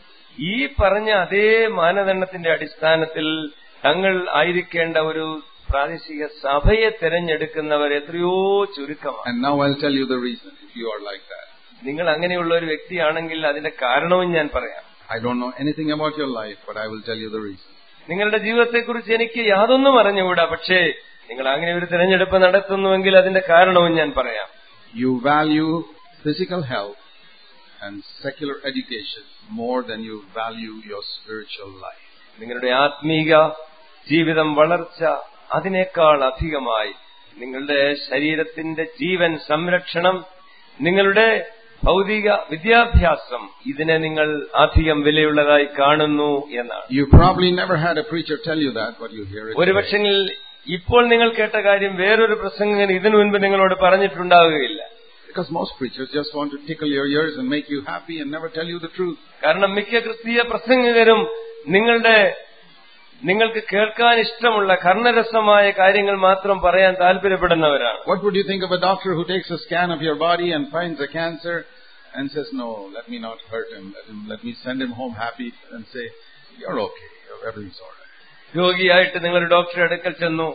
ഈ പറഞ്ഞ അതേ മാനദണ്ഡത്തിന്റെ അടിസ്ഥാനത്തിൽ തങ്ങൾ ആയിരിക്കേണ്ട ഒരു പ്രാദേശിക സഭയെ തിരഞ്ഞെടുക്കുന്നവർ എത്രയോ ചുരുക്കമാണ് And now I'll tell you the reason if you are like that. നിങ്ങൾ അങ്ങനെയുള്ള ഒരു വ്യക്തിയാണെങ്കിൽ അതിന്റെ കാരണവും ഞാൻ പറയാം I don't know anything about your life, but I will tell you the reason. നിങ്ങളുടെ ജീവിതത്തെക്കുറിച്ച് എനിക്ക് യാതൊന്നും അറിഞ്ഞുകൂടാ പക്ഷേ നിങ്ങൾ അങ്ങനെ ഒരു തിരഞ്ഞെടുപ്പ് നടത്തുന്നുവെങ്കിൽ അതിന്റെ കാരണവും ഞാൻ പറയാം You value physical health and secular education more than you value your spiritual life. നിങ്ങളുടെ ആത്മീക ജീവിതം വളർച്ച അതിനേക്കാൾ അധികമായി നിങ്ങളുടെ ശരീരത്തിന്റെ ജീവൻ സംരക്ഷണം നിങ്ങളുടെ ഭൗതിക വിദ്യാഭ്യാസം ഇതിനെ നിങ്ങൾ അധികം വിലയുള്ളതായി കാണുന്നു എന്നാണ് You probably never had a preacher tell you that, but you hear it. ഒരു today. പക്ഷെങ്കിൽ ഇപ്പോൾ നിങ്ങൾ കേട്ട കാര്യം വേറൊരു പ്രസംഗകൻ ഇതിനു മുൻപ് നിങ്ങളോട് പറഞ്ഞിട്ടുണ്ടാവുകയില്ല Because most preachers just want to tickle your ears and make you happy and never tell you the truth. കാരണം മിക്ക ക്രിസ്തീയ പ്രസംഗകരും നിങ്ങളുടെ നിങ്ങൾക്ക് കേൾക്കാൻ ഇഷ്ടമുള്ള കർണരസമായ കാര്യങ്ങൾ മാത്രം പറയാൻ താല്പര്യപ്പെടുന്നവരാണ് What would you think of a doctor who takes a scan of your body and finds a cancer and says, no, let me not hurt him. Let, him, let me send him home happy and say, you're okay. Everything's all right. രോഗിയായിട്ട് നിങ്ങൾ ഡോക്ടറെ അടുക്കൽ ചെന്നു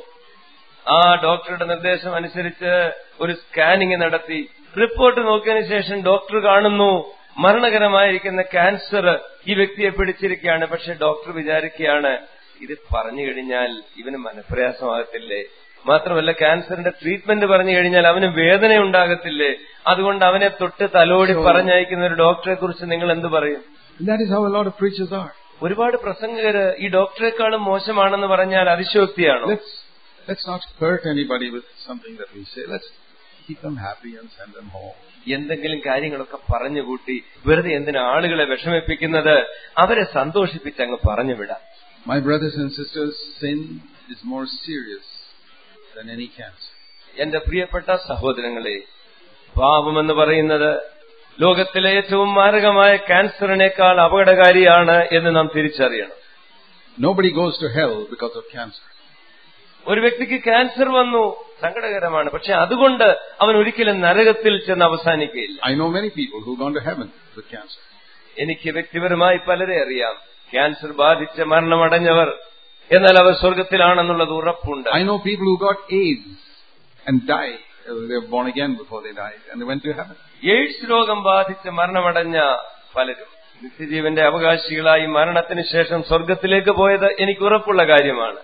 ആ ഡോക്ടറുടെ നിർദ്ദേശം അനുസരിച്ച് ഒരു scanning നടത്തി റിപ്പോർട്ട് നോക്കിയതിനു ശേഷം ഡോക്ടർ കാണുന്നു മരണകരമായിരിക്കുന്ന ക്യാൻസർ ഈ വ്യക്തിയെ പിടിച്ചിരിക്കുകയാണ് പക്ഷെ ഡോക്ടർ വിചാരിക്കുകയാണ് ഇത് പറഞ്ഞു കഴിഞ്ഞാൽ ഇവന് മനപ്രയാസമാകത്തില്ലേ മാത്രമല്ല ക്യാൻസറിന്റെ ട്രീറ്റ്മെന്റ് പറഞ്ഞു കഴിഞ്ഞാൽ അവന് വേദന ഉണ്ടാകത്തില്ലേ അതുകൊണ്ട് അവനെ തൊട്ട് തലോടി പറഞ്ഞയക്കുന്ന ഒരു ഡോക്ടറെ കുറിച്ച് നിങ്ങൾ എന്ത് പറയും And that is how a lot of preachers are. ഒരുപാട് പ്രസംഗകര് ഈ ഡോക്ടറെക്കാളും മോശമാണെന്ന് പറഞ്ഞാൽ അതിശോക്തിയാണോ Let's, let's not hurt anybody with something that we say. Let's keep them happy and send them home. എന്തെങ്കിലും കാര്യങ്ങളൊക്കെ പറഞ്ഞുകൂട്ടി വെറുതെ എന്തിനാ ആളുകളെ വിഷമിപ്പിക്കുന്നത് അവരെ സന്തോഷിപ്പിച്ച് അങ്ങ് പറഞ്ഞു വിടാം My brothers and sisters, sin is more serious than any cancer. എന്റെ പ്രിയപ്പെട്ട സഹോദരങ്ങളെ പാപമെന്ന് പറയുന്നത് ലോകത്തിലെ ഏറ്റവും മാരകമായ ക്യാൻസറിനേക്കാൾ അപകടകാരിയാണ് എന്ന് നാം തിരിച്ചറിയണം Nobody goes to hell because of cancer. ഒരു വ്യക്തിക്ക് ക്യാൻസർ വന്നു സങ്കടകരമാണ് പക്ഷെ അതുകൊണ്ട് അവൻ ഒരിക്കലും നരകത്തിൽ ചെന്ന് അവസാനിക്കുകയില്ല I know many people who've gone to heaven with cancer. എനിക്ക് വ്യക്തിപരമായി പലരെ അറിയാം ക്യാൻസർ ബാധിച്ച് മരണമടഞ്ഞവർ എന്നാൽ അവർ സ്വർഗത്തിലാണെന്നുള്ളത് ഉറപ്പുണ്ട് I know people who got AIDS and die. Uh, They were born again before they died and they went to heaven. AIDS രോഗം ബാധിച്ച് മരണമടഞ്ഞ പലരും നിത്യജീവന്റെ അവകാശികളായി മരണത്തിന് ശേഷം സ്വർഗത്തിലേക്ക് പോയത് എനിക്ക് ഉറപ്പുള്ള കാര്യമാണ്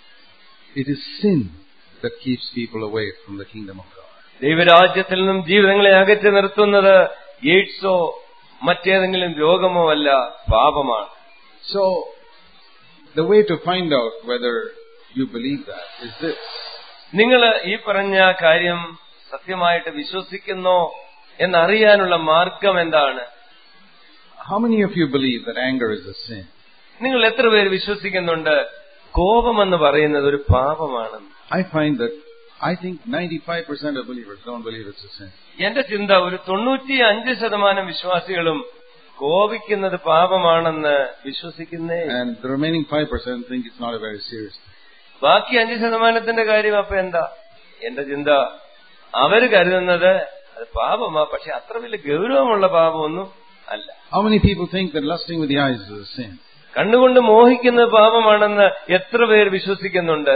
It is sin that keeps people away from the kingdom of God. ദൈവരാജ്യത്തിൽ നിന്നും ജീവിതങ്ങളെ അകറ്റി നിർത്തുന്നത് എയ്ഡ്സോ മറ്റേതെങ്കിലും രോഗമോ അല്ല പാപമാണ് So, the way to find out whether you believe that is this. നിങ്ങൾ ഈ പറഞ്ഞ കാര്യം സത്യമായിട്ട് വിശ്വസിക്കുന്നോ എന്നറിയാനുള്ള മാർഗം എന്താണ് How many of you believe that anger is a sin? നിങ്ങൾ എത്ര പേര് വിശ്വസിക്കുന്നുണ്ട് കോപമെന്ന് പറയുന്നത് ഒരു പാപമാണെന്ന് I find that I think 95% of believers don't believe it's a sin. എന്റെ ചിന്ത ഒരു തൊണ്ണൂറ്റി അഞ്ച് ശതമാനം വിശ്വാസികളും കോപിക്കുന്നത് പാപമാണെന്ന് വിശ്വസിക്കുന്നേ And the remaining 5% think it's not a very serious thing. ബാക്കി അഞ്ച് ശതമാനത്തിന്റെ കാര്യം അപ്പൊ എന്താ എന്റെ ചിന്ത അവര് കരുതുന്നത് അത് പാപമാ പക്ഷെ അത്ര വലിയ ഗൗരവമുള്ള പാപമൊന്നും അല്ല How many people think that lusting with the eyes is a sin? കണ്ണുകൊണ്ട് മോഹിക്കുന്നത് പാപമാണെന്ന് എത്ര പേർ വിശ്വസിക്കുന്നുണ്ട്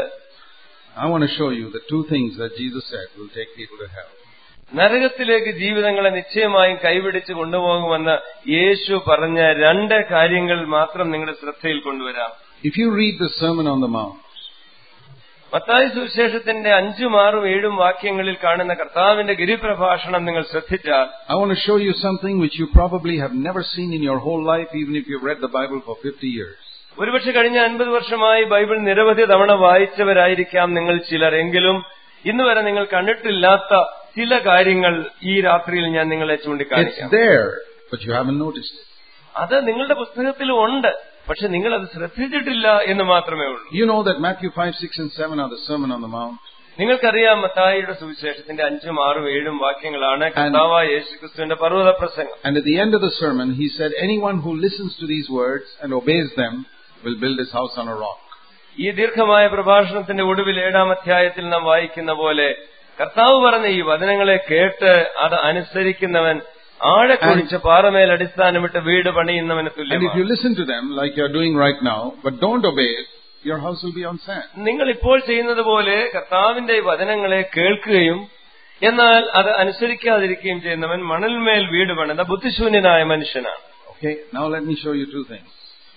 I want to show you the two things that Jesus said will take people to hell. നരകത്തിലേക്ക് ജീവിതങ്ങളെ നിശ്ചയമായും കൈപിടിച്ച് കൊണ്ടുപോകുമെന്ന് യേശു പറഞ്ഞ രണ്ട് കാര്യങ്ങൾ മാത്രം നിങ്ങളുടെ ശ്രദ്ധയിൽ കൊണ്ടുവരാം If you read the Sermon on the Mount, Mathai സുവിശേഷത്തിന്റെ അഞ്ചും ആറും ഏഴും വാക്യങ്ങളിൽ കാണുന്ന കർത്താവിന്റെ ഗിരിപ്രഭാഷണം നിങ്ങൾ ശ്രദ്ധിച്ചാൽ I want to show you something which you probably have never seen in your whole life, even if you've read the Bible for 50 years. ഒരുപക്ഷെ കഴിഞ്ഞ അൻപത് വർഷമായി ബൈബിൾ നിരവധി തവണ വായിച്ചവരായിരിക്കാം നിങ്ങൾ ചിലരെങ്കിലും ഇന്ന് വരെ നിങ്ങൾ കണ്ടിട്ടില്ലാത്ത ചില കാര്യങ്ങൾ ഈ രാത്രിയിൽ ഞാൻ നിങ്ങളെ It's ചൂണ്ടിക്കാണിക്കാം there, but you haven't noticed it. അത് നിങ്ങളുടെ പുസ്തകത്തിലും ഉണ്ട് പക്ഷെ നിങ്ങൾ അത് ശ്രദ്ധിച്ചിട്ടില്ല എന്ന് മാത്രമേ ഉള്ളൂ You know that Matthew 5, 6, and 7 are the Sermon on the Mount. നിങ്ങൾക്കറിയാം മത്തായിയുടെ സുവിശേഷത്തിന്റെ അഞ്ചും ആറും ഏഴും വാക്യങ്ങളാണ് കർത്താവായ യേശുക്രിസ്തുവിന്റെ പർവ്വത പ്രസംഗം And at the end of the sermon, he said, Anyone who listens to these words and obeys them will build his house on a rock. ഈ ദീർഘമായ പ്രഭാഷണത്തിന്റെ ഒടുവിൽ ഏഴാം അധ്യായത്തിൽ നാം വായിക്കുന്ന പോലെ കർത്താവ് പറഞ്ഞ ഈ വചനങ്ങളെ കേട്ട് അത് അനുസരിക്കുന്നവൻ ആഴക്കൊഴിച്ച് പാറമേൽ അടിസ്ഥാനമിട്ട് വീട് പണിയുന്നവന് And if തുല്യമാണ് you listen to them like you're doing right now, but don't obey it, your house will be on sand. നിങ്ങൾ ഇപ്പോൾ ചെയ്യുന്നത് പോലെ കർത്താവിന്റെ ഈ വചനങ്ങളെ കേൾക്കുകയും എന്നാൽ അത് അനുസരിക്കാതിരിക്കുകയും ചെയ്യുന്നവൻ മണൽമേൽ വീട് പണിത ബുദ്ധിശൂന്യനായ മനുഷ്യനാണ് Okay, now let me show you two things.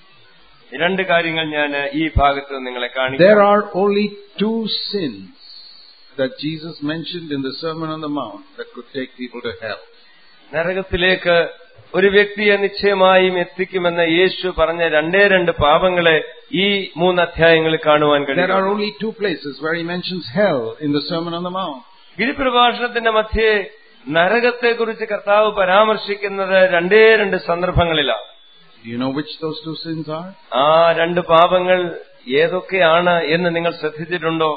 ഈ രണ്ട് കാര്യങ്ങൾ ഞാൻ ഈ ഭാഗത്ത് നിങ്ങളെ There കാണിക്കാം are only two sins that Jesus mentioned in the Sermon on the Mount that could take people to hell. നരകത്തിലേക്ക് ഒരു വ്യക്തിയെ നിശ്ചയമായും എത്തിക്കുമെന്ന് യേശു പറഞ്ഞ രണ്ടേ രണ്ട് പാപങ്ങളെ ഈ മൂന്ന് അധ്യായങ്ങളിൽ കാണുവാൻ There are കഴിയും only two places where he mentions hell in the Sermon on the Mount. ഗിരിപ്രഭാഷണത്തിന്റെ മധ്യേ നരകത്തെക്കുറിച്ച് കർത്താവ് പരാമർശിക്കുന്നത് രണ്ടേ രണ്ട് സന്ദർഭങ്ങളിലാണ് Do you know which those two sins are? ആ രണ്ട് പാപങ്ങൾ ഏതൊക്കെയാണ് എന്ന് നിങ്ങൾ ശ്രദ്ധിച്ചിട്ടുണ്ടോ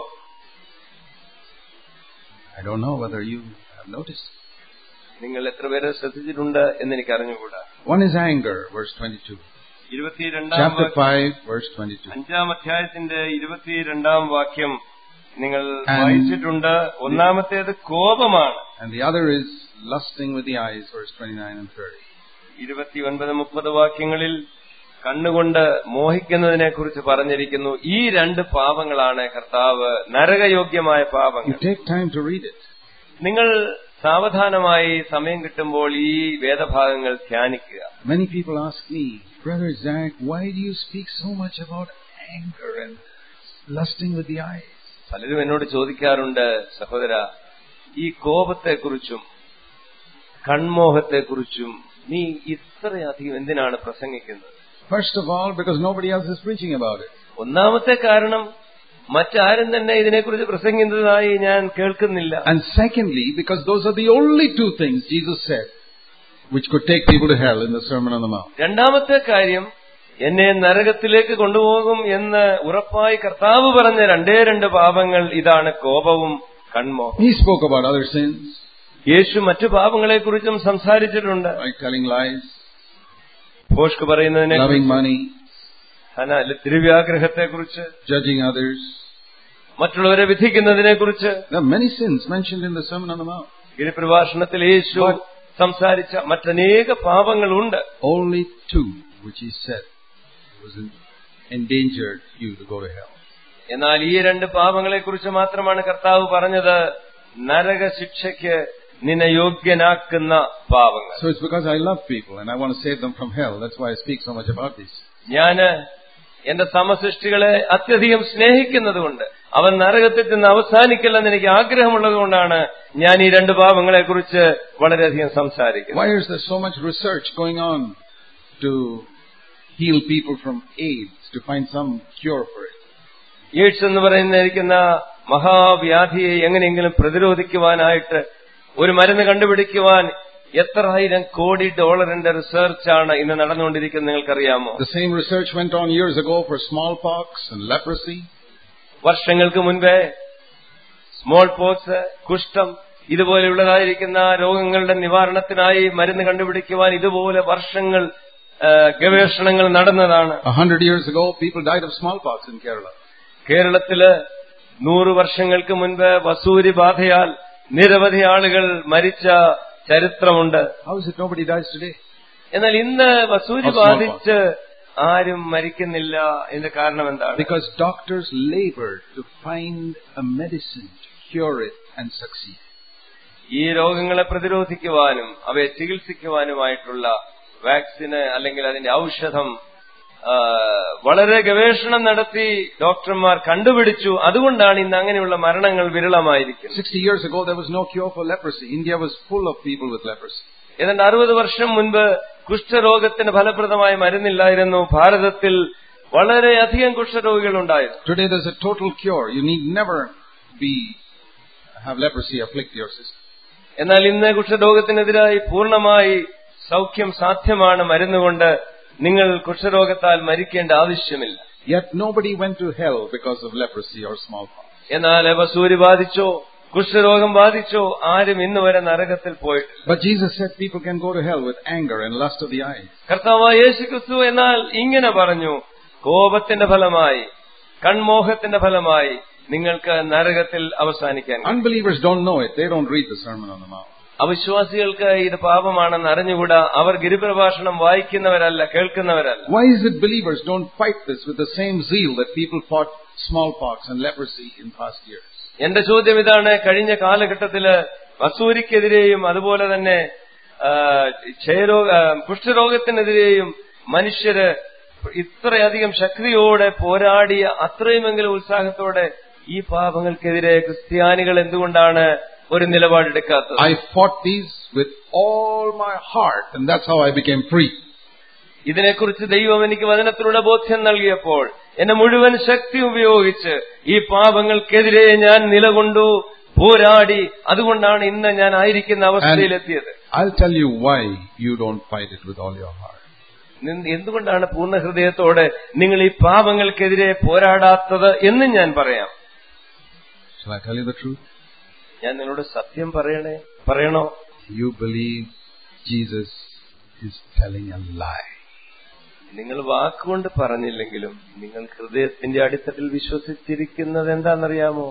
I don't know whether you have noticed. നിങ്ങൾ എത്ര പേര് ശ്രദ്ധിച്ചിട്ടുണ്ട് എന്ന് എനിക്ക് അറിഞ്ഞുകൂടാ One is anger, verse 22. ഇരുപത്തിരണ്ടാം Chapter വാക്യം- 5, verse 22. അഞ്ചാം അധ്യായത്തിന്റെ ഇരുപത്തിരണ്ടാം വാക്യം നിങ്ങൾ And- വായിച്ചിട്ടുണ്ട് ഒന്നാമത്തേത് കോപമാണ് And the other is lusting with the eyes, verse 29 and 30. ഇരുപത്തിയൊൻപത് മുപ്പത് വാക്യങ്ങളിൽ കണ്ണുകൊണ്ട് മോഹിക്കുന്നതിനെ കുറിച്ച് പറഞ്ഞിരിക്കുന്നു ഈ രണ്ട് പാപങ്ങളാണ് കർത്താവ് നരകയോഗ്യമായ You പാപങ്ങൾ take time to read it. നിങ്ങൾ സാവധാനമായി സമയം കിട്ടുമ്പോൾ ഈ വേദഭാഗങ്ങൾ ധ്യാനിക്കുക Many people ask me, Brother Zach, why do you speak so much about anger and lusting with the eyes? പലരും എന്നോട് ചോദിക്കാറുണ്ട് സഹോദര ഈ കോപത്തെക്കുറിച്ചും കൺമോഹത്തെക്കുറിച്ചും നീ ഇത്രയധികം എന്തിനാണ് പ്രസംഗിക്കുന്നത് First of all, because nobody else is preaching about it. ഒന്നാമത്തെ കാരണം മറ്റാരും തന്നെ ഇതിനെക്കുറിച്ച് പ്രസംഗിക്കുന്നതായി ഞാൻ കേൾക്കുന്നില്ല And secondly, because those are the only two things Jesus said which could take people to hell in the Sermon on the Mount. രണ്ടാമത്തെ കാര്യം എന്നെ നരകത്തിലേക്ക് കൊണ്ടുപോകും എന്ന് ഉറപ്പായി കർത്താവ് പറഞ്ഞ രണ്ടേ രണ്ട് പാപങ്ങൾ ഇതാണ് കോപവും കൺമോഹം He spoke about other sins, യേശു മറ്റു പാപങ്ങളെക്കുറിച്ചും സംസാരിച്ചിട്ടുണ്ട് like telling lies, ഭോഷ്ക് പറയുന്നതിനെ loving money, തിരുവ്യാഗ്രഹത്തെക്കുറിച്ച് judging others. മറ്റുള്ളവരെ വിധിക്കുന്നതിനെ കുറിച്ച് There are many sins mentioned in the Sermon on the Mount. ഗിരിപ്രഭാഷണത്തിൽ Yeshu But- സംസാരിച്ച മറ്റനേക പാപങ്ങളുണ്ട് Only two which he said was in, endangered you to go to hell. എന്നാൽ ഈ രണ്ട് പാപങ്ങളെക്കുറിച്ച് മാത്രമാണ് കർത്താവ് പറഞ്ഞത് നരക ശിക്ഷയ്ക്ക് നിന്നെ യോഗ്യനാക്കുന്ന പാവങ്ങൾ So it's because I love people and I want to save them from hell. That's why I speak so much about this. ഞാന് എന്റെ സമസൃഷ്ടികളെ അത്യധികം സ്നേഹിക്കുന്നതുകൊണ്ട് അവൻ നരകത്തിൽ നിന്ന് അവസാനിക്കില്ലെന്ന് എനിക്ക് ആഗ്രഹമുള്ളത് കൊണ്ടാണ് ഞാൻ ഈ രണ്ട് പാവങ്ങളെ കുറിച്ച് വളരെയധികം സംസാരിക്കുന്നത് Why is there so much research going on to heal people from AIDS, to find some cure for it? AIDS എന്ന് പറയുന്നിരിക്കുന്ന മഹാവ്യാധിയെ എങ്ങനെയെങ്കിലും പ്രതിരോധിക്കുവാനായിട്ട് ഒരു മരുന്ന് കണ്ടുപിടിക്കുവാൻ എത്ര ആയിരം കോടി ഡോളറിന്റെ റിസർച്ചാണ് ഇന്ന് നടന്നുകൊണ്ടിരിക്കുന്നത് നിങ്ങൾക്കറിയാമോ The same research went on years ago for smallpox and leprosy. വർഷങ്ങൾക്ക് മുൻപേ സ്മോൾ പോക്സ് കുഷ്ഠം ഇതുപോലെയുള്ളതായിരിക്കുന്ന രോഗങ്ങളുടെ നിവാരണത്തിനായി മരുന്ന് കണ്ടുപിടിക്കുവാൻ ഇതുപോലെ വർഷങ്ങൾ ആ, ഗവേഷണങ്ങൾ നടന്നതാണ് A hundred years ago, people died of smallpox in Kerala. കേരളത്തില് നൂറ് വർഷങ്ങൾക്ക് മുൻപ് വസൂരി ബാധയാൽ നിരവധി ആളുകൾ മരിച്ച ചരിത്രമുണ്ട് How is it nobody dies today? എന്നാൽ ഇന്ന് വസൂരി Of smallpox. ബാധിച്ച് ആരും മരിക്കുന്നില്ല ഇതിന്റെ കാരണം എന്താണ് Because doctors labored to find a medicine to cure it and succeed. ഈ രോഗങ്ങളെ പ്രതിരോധിക്കുവാനും അവയെ ചികിത്സിക്കുവാനുമായിട്ടുള്ള വാക്സിന് അല്ലെങ്കിൽ അതിന്റെ ഔഷധം ആ, വളരെ ഗവേഷണം നടത്തി ഡോക്ടർമാർ കണ്ടുപിടിച്ചു അതുകൊണ്ടാണ് ഇന്ന് അങ്ങനെയുള്ള മരണങ്ങൾ വിരളമായിരിക്കുന്നത് 60 years ago, there was no cure for leprosy. India was full of people with leprosy. ഏതാണ്ട് അറുപത് വർഷം മുൻപ് കുഷ്ഠരോഗത്തിന് ഫലപ്രദമായ മരുന്നില്ലായിരുന്നു ഭാരതത്തിൽ വളരെയധികം കുഷ്ഠരോഗികൾ ഉണ്ടായിരുന്നു Today, there's a total cure. You need never be have leprosy afflict your system. എന്നാൽ ഇന്ന് കുഷ്ഠരോഗത്തിനെതിരായി പൂർണ്ണമായി സൗഖ്യം സാധ്യമാണ് മരുന്നുകൊണ്ട് നിങ്ങൾ കുഷ്ഠരോഗത്താൽ മരിക്കേണ്ട ആവശ്യമില്ല Yet nobody went to hell because of leprosy or smallpox. എന്നാൽ വസൂരി ബാധിച്ചോ കുഷ്ഠരോഗം ബാധിച്ചോ ആരും ഇന്ന് വരെ നരകത്തിൽ പോയിട്ടില്ല But Jesus said people can go to hell with anger and lust of the eyes. കർത്താവായ യേശു ക്രിസ്തു എന്നാൽ ഇങ്ങനെ പറഞ്ഞു കോപത്തിന്റെ ഫലമായി കൺമോഹത്തിന്റെ ഫലമായി നിങ്ങൾക്ക് നരകത്തിൽ അവസാനിക്കാൻ കഴിയും. Unbelievers don't know it. They don't read the Sermon on the Mount. അവിശ്വാസികൾക്ക് ഇത് പാപമാണെന്ന് അറിഞ്ഞുകൂടാ അവർ ഗിരിപ്രഭാഷണം വായിക്കുന്നവരല്ല കേൾക്കുന്നവരല്ല Why is it believers don't fight this with the same zeal that people fought smallpox and leprosy in past years? എന്റെ ചോദ്യം ഇതാണ് കഴിഞ്ഞ കാലഘട്ടത്തില് വസൂരിക്കെതിരെയും അതുപോലെ തന്നെ ആ, ക്ഷയരോഗ ആ, കുഷ്ഠരോഗത്തിനെതിരെയും മനുഷ്യര് ഇത്രയധികം ശക്തിയോടെ പോരാടിയ അത്രയുമെങ്കിലും ഉത്സാഹത്തോടെ ഈ പാപങ്ങൾക്കെതിരെ ക്രിസ്ത്യാനികൾ എന്തുകൊണ്ടാണ് ഒരു നിലപാടെടുക്കാത്തത് I fought these with all my heart and that's how I became free. ഇതിനെക്കുറിച്ച് ദൈവം എനിക്ക് വചനത്തിലൂടെ ബോധ്യം നൽകിയപ്പോൾ എന്നെ മുഴുവൻ ശക്തി ഉപയോഗിച്ച് ഈ പാപങ്ങൾക്കെതിരെ ഞാൻ നിലകൊണ്ടു പോരാടി അതുകൊണ്ടാണ് ഇന്ന് ഞാൻ ആയിരിക്കുന്ന അവസ്ഥയിലെത്തിയത് I'll tell you why you don't fight it with all your heart. നി- എന്തുകൊണ്ടാണ് പൂർണ്ണ ഹൃദയത്തോടെ നിങ്ങൾ ഈ പാപങ്ങൾക്കെതിരെ പോരാടാത്തത് എന്നും ഞാൻ പറയാം Shall I tell you the truth? ഞാൻ നിങ്ങളോട് സത്യം പറയണേ പറയണോ You believe Jesus is telling a lie. നിങ്ങൾ വാക്കുകൊണ്ട് പറഞ്ഞില്ലെങ്കിലും നിങ്ങൾ ഹൃദയത്തിന്റെ അടിത്തട്ടിൽ വിശ്വസിച്ചിരിക്കുന്നത് എന്താണെന്നറിയാമോ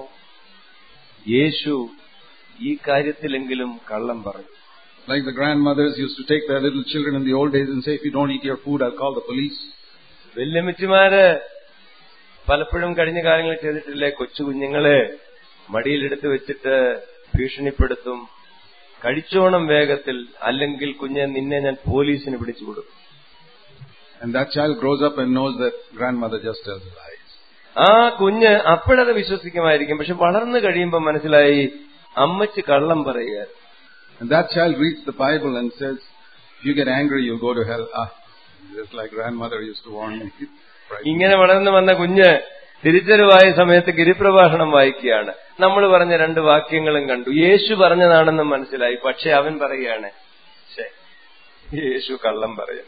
യേശു ഈ കാര്യത്തിലെങ്കിലും കള്ളം പറഞ്ഞു Like the grandmothers used to take their little children in the old days and say, if you don't eat your food, I'll call the police. വെല്ലുമിച്ചുമാര് പലപ്പോഴും കഴിഞ്ഞ കാലങ്ങളിൽ ചെയ്തിട്ടില്ലേ കൊച്ചു കുഞ്ഞുങ്ങളെ മടിയിലെടുത്ത് വെച്ചിട്ട് ഭീഷണിപ്പെടുത്തും കഴിച്ചോണം വേഗത്തിൽ അല്ലെങ്കിൽ കുഞ്ഞെ നിന്നെ ഞാൻ പോലീസിന് പിടിച്ചു കൊടുക്കും And that child grows up and knows that grandmother just tells lies. ആ കുഞ്ഞ് അപ്പോഴത് വിശ്വസിക്കുമായിരിക്കും പക്ഷെ വളർന്നു കഴിയുമ്പോൾ മനസ്സിലായി അമ്മച്ച് കള്ളം പറയുക And that child reads the Bible and says, if you get angry, you'll go to hell. Ah, just like grandmother used to warn me. Right. ഇങ്ങനെ വളർന്നു വന്ന കുഞ്ഞ് തിരിച്ചറിവായ സമയത്ത് ഗിരിപ്രഭാഷണം വായിക്കുകയാണ് നമ്മൾ പറഞ്ഞ രണ്ട് വാക്യങ്ങളും കണ്ടു യേശു പറഞ്ഞതാണെന്ന് മനസ്സിലായി പക്ഷെ അവൻ പറയുകയാണ് "ശ്ശേ, യേശു കള്ളം പറയും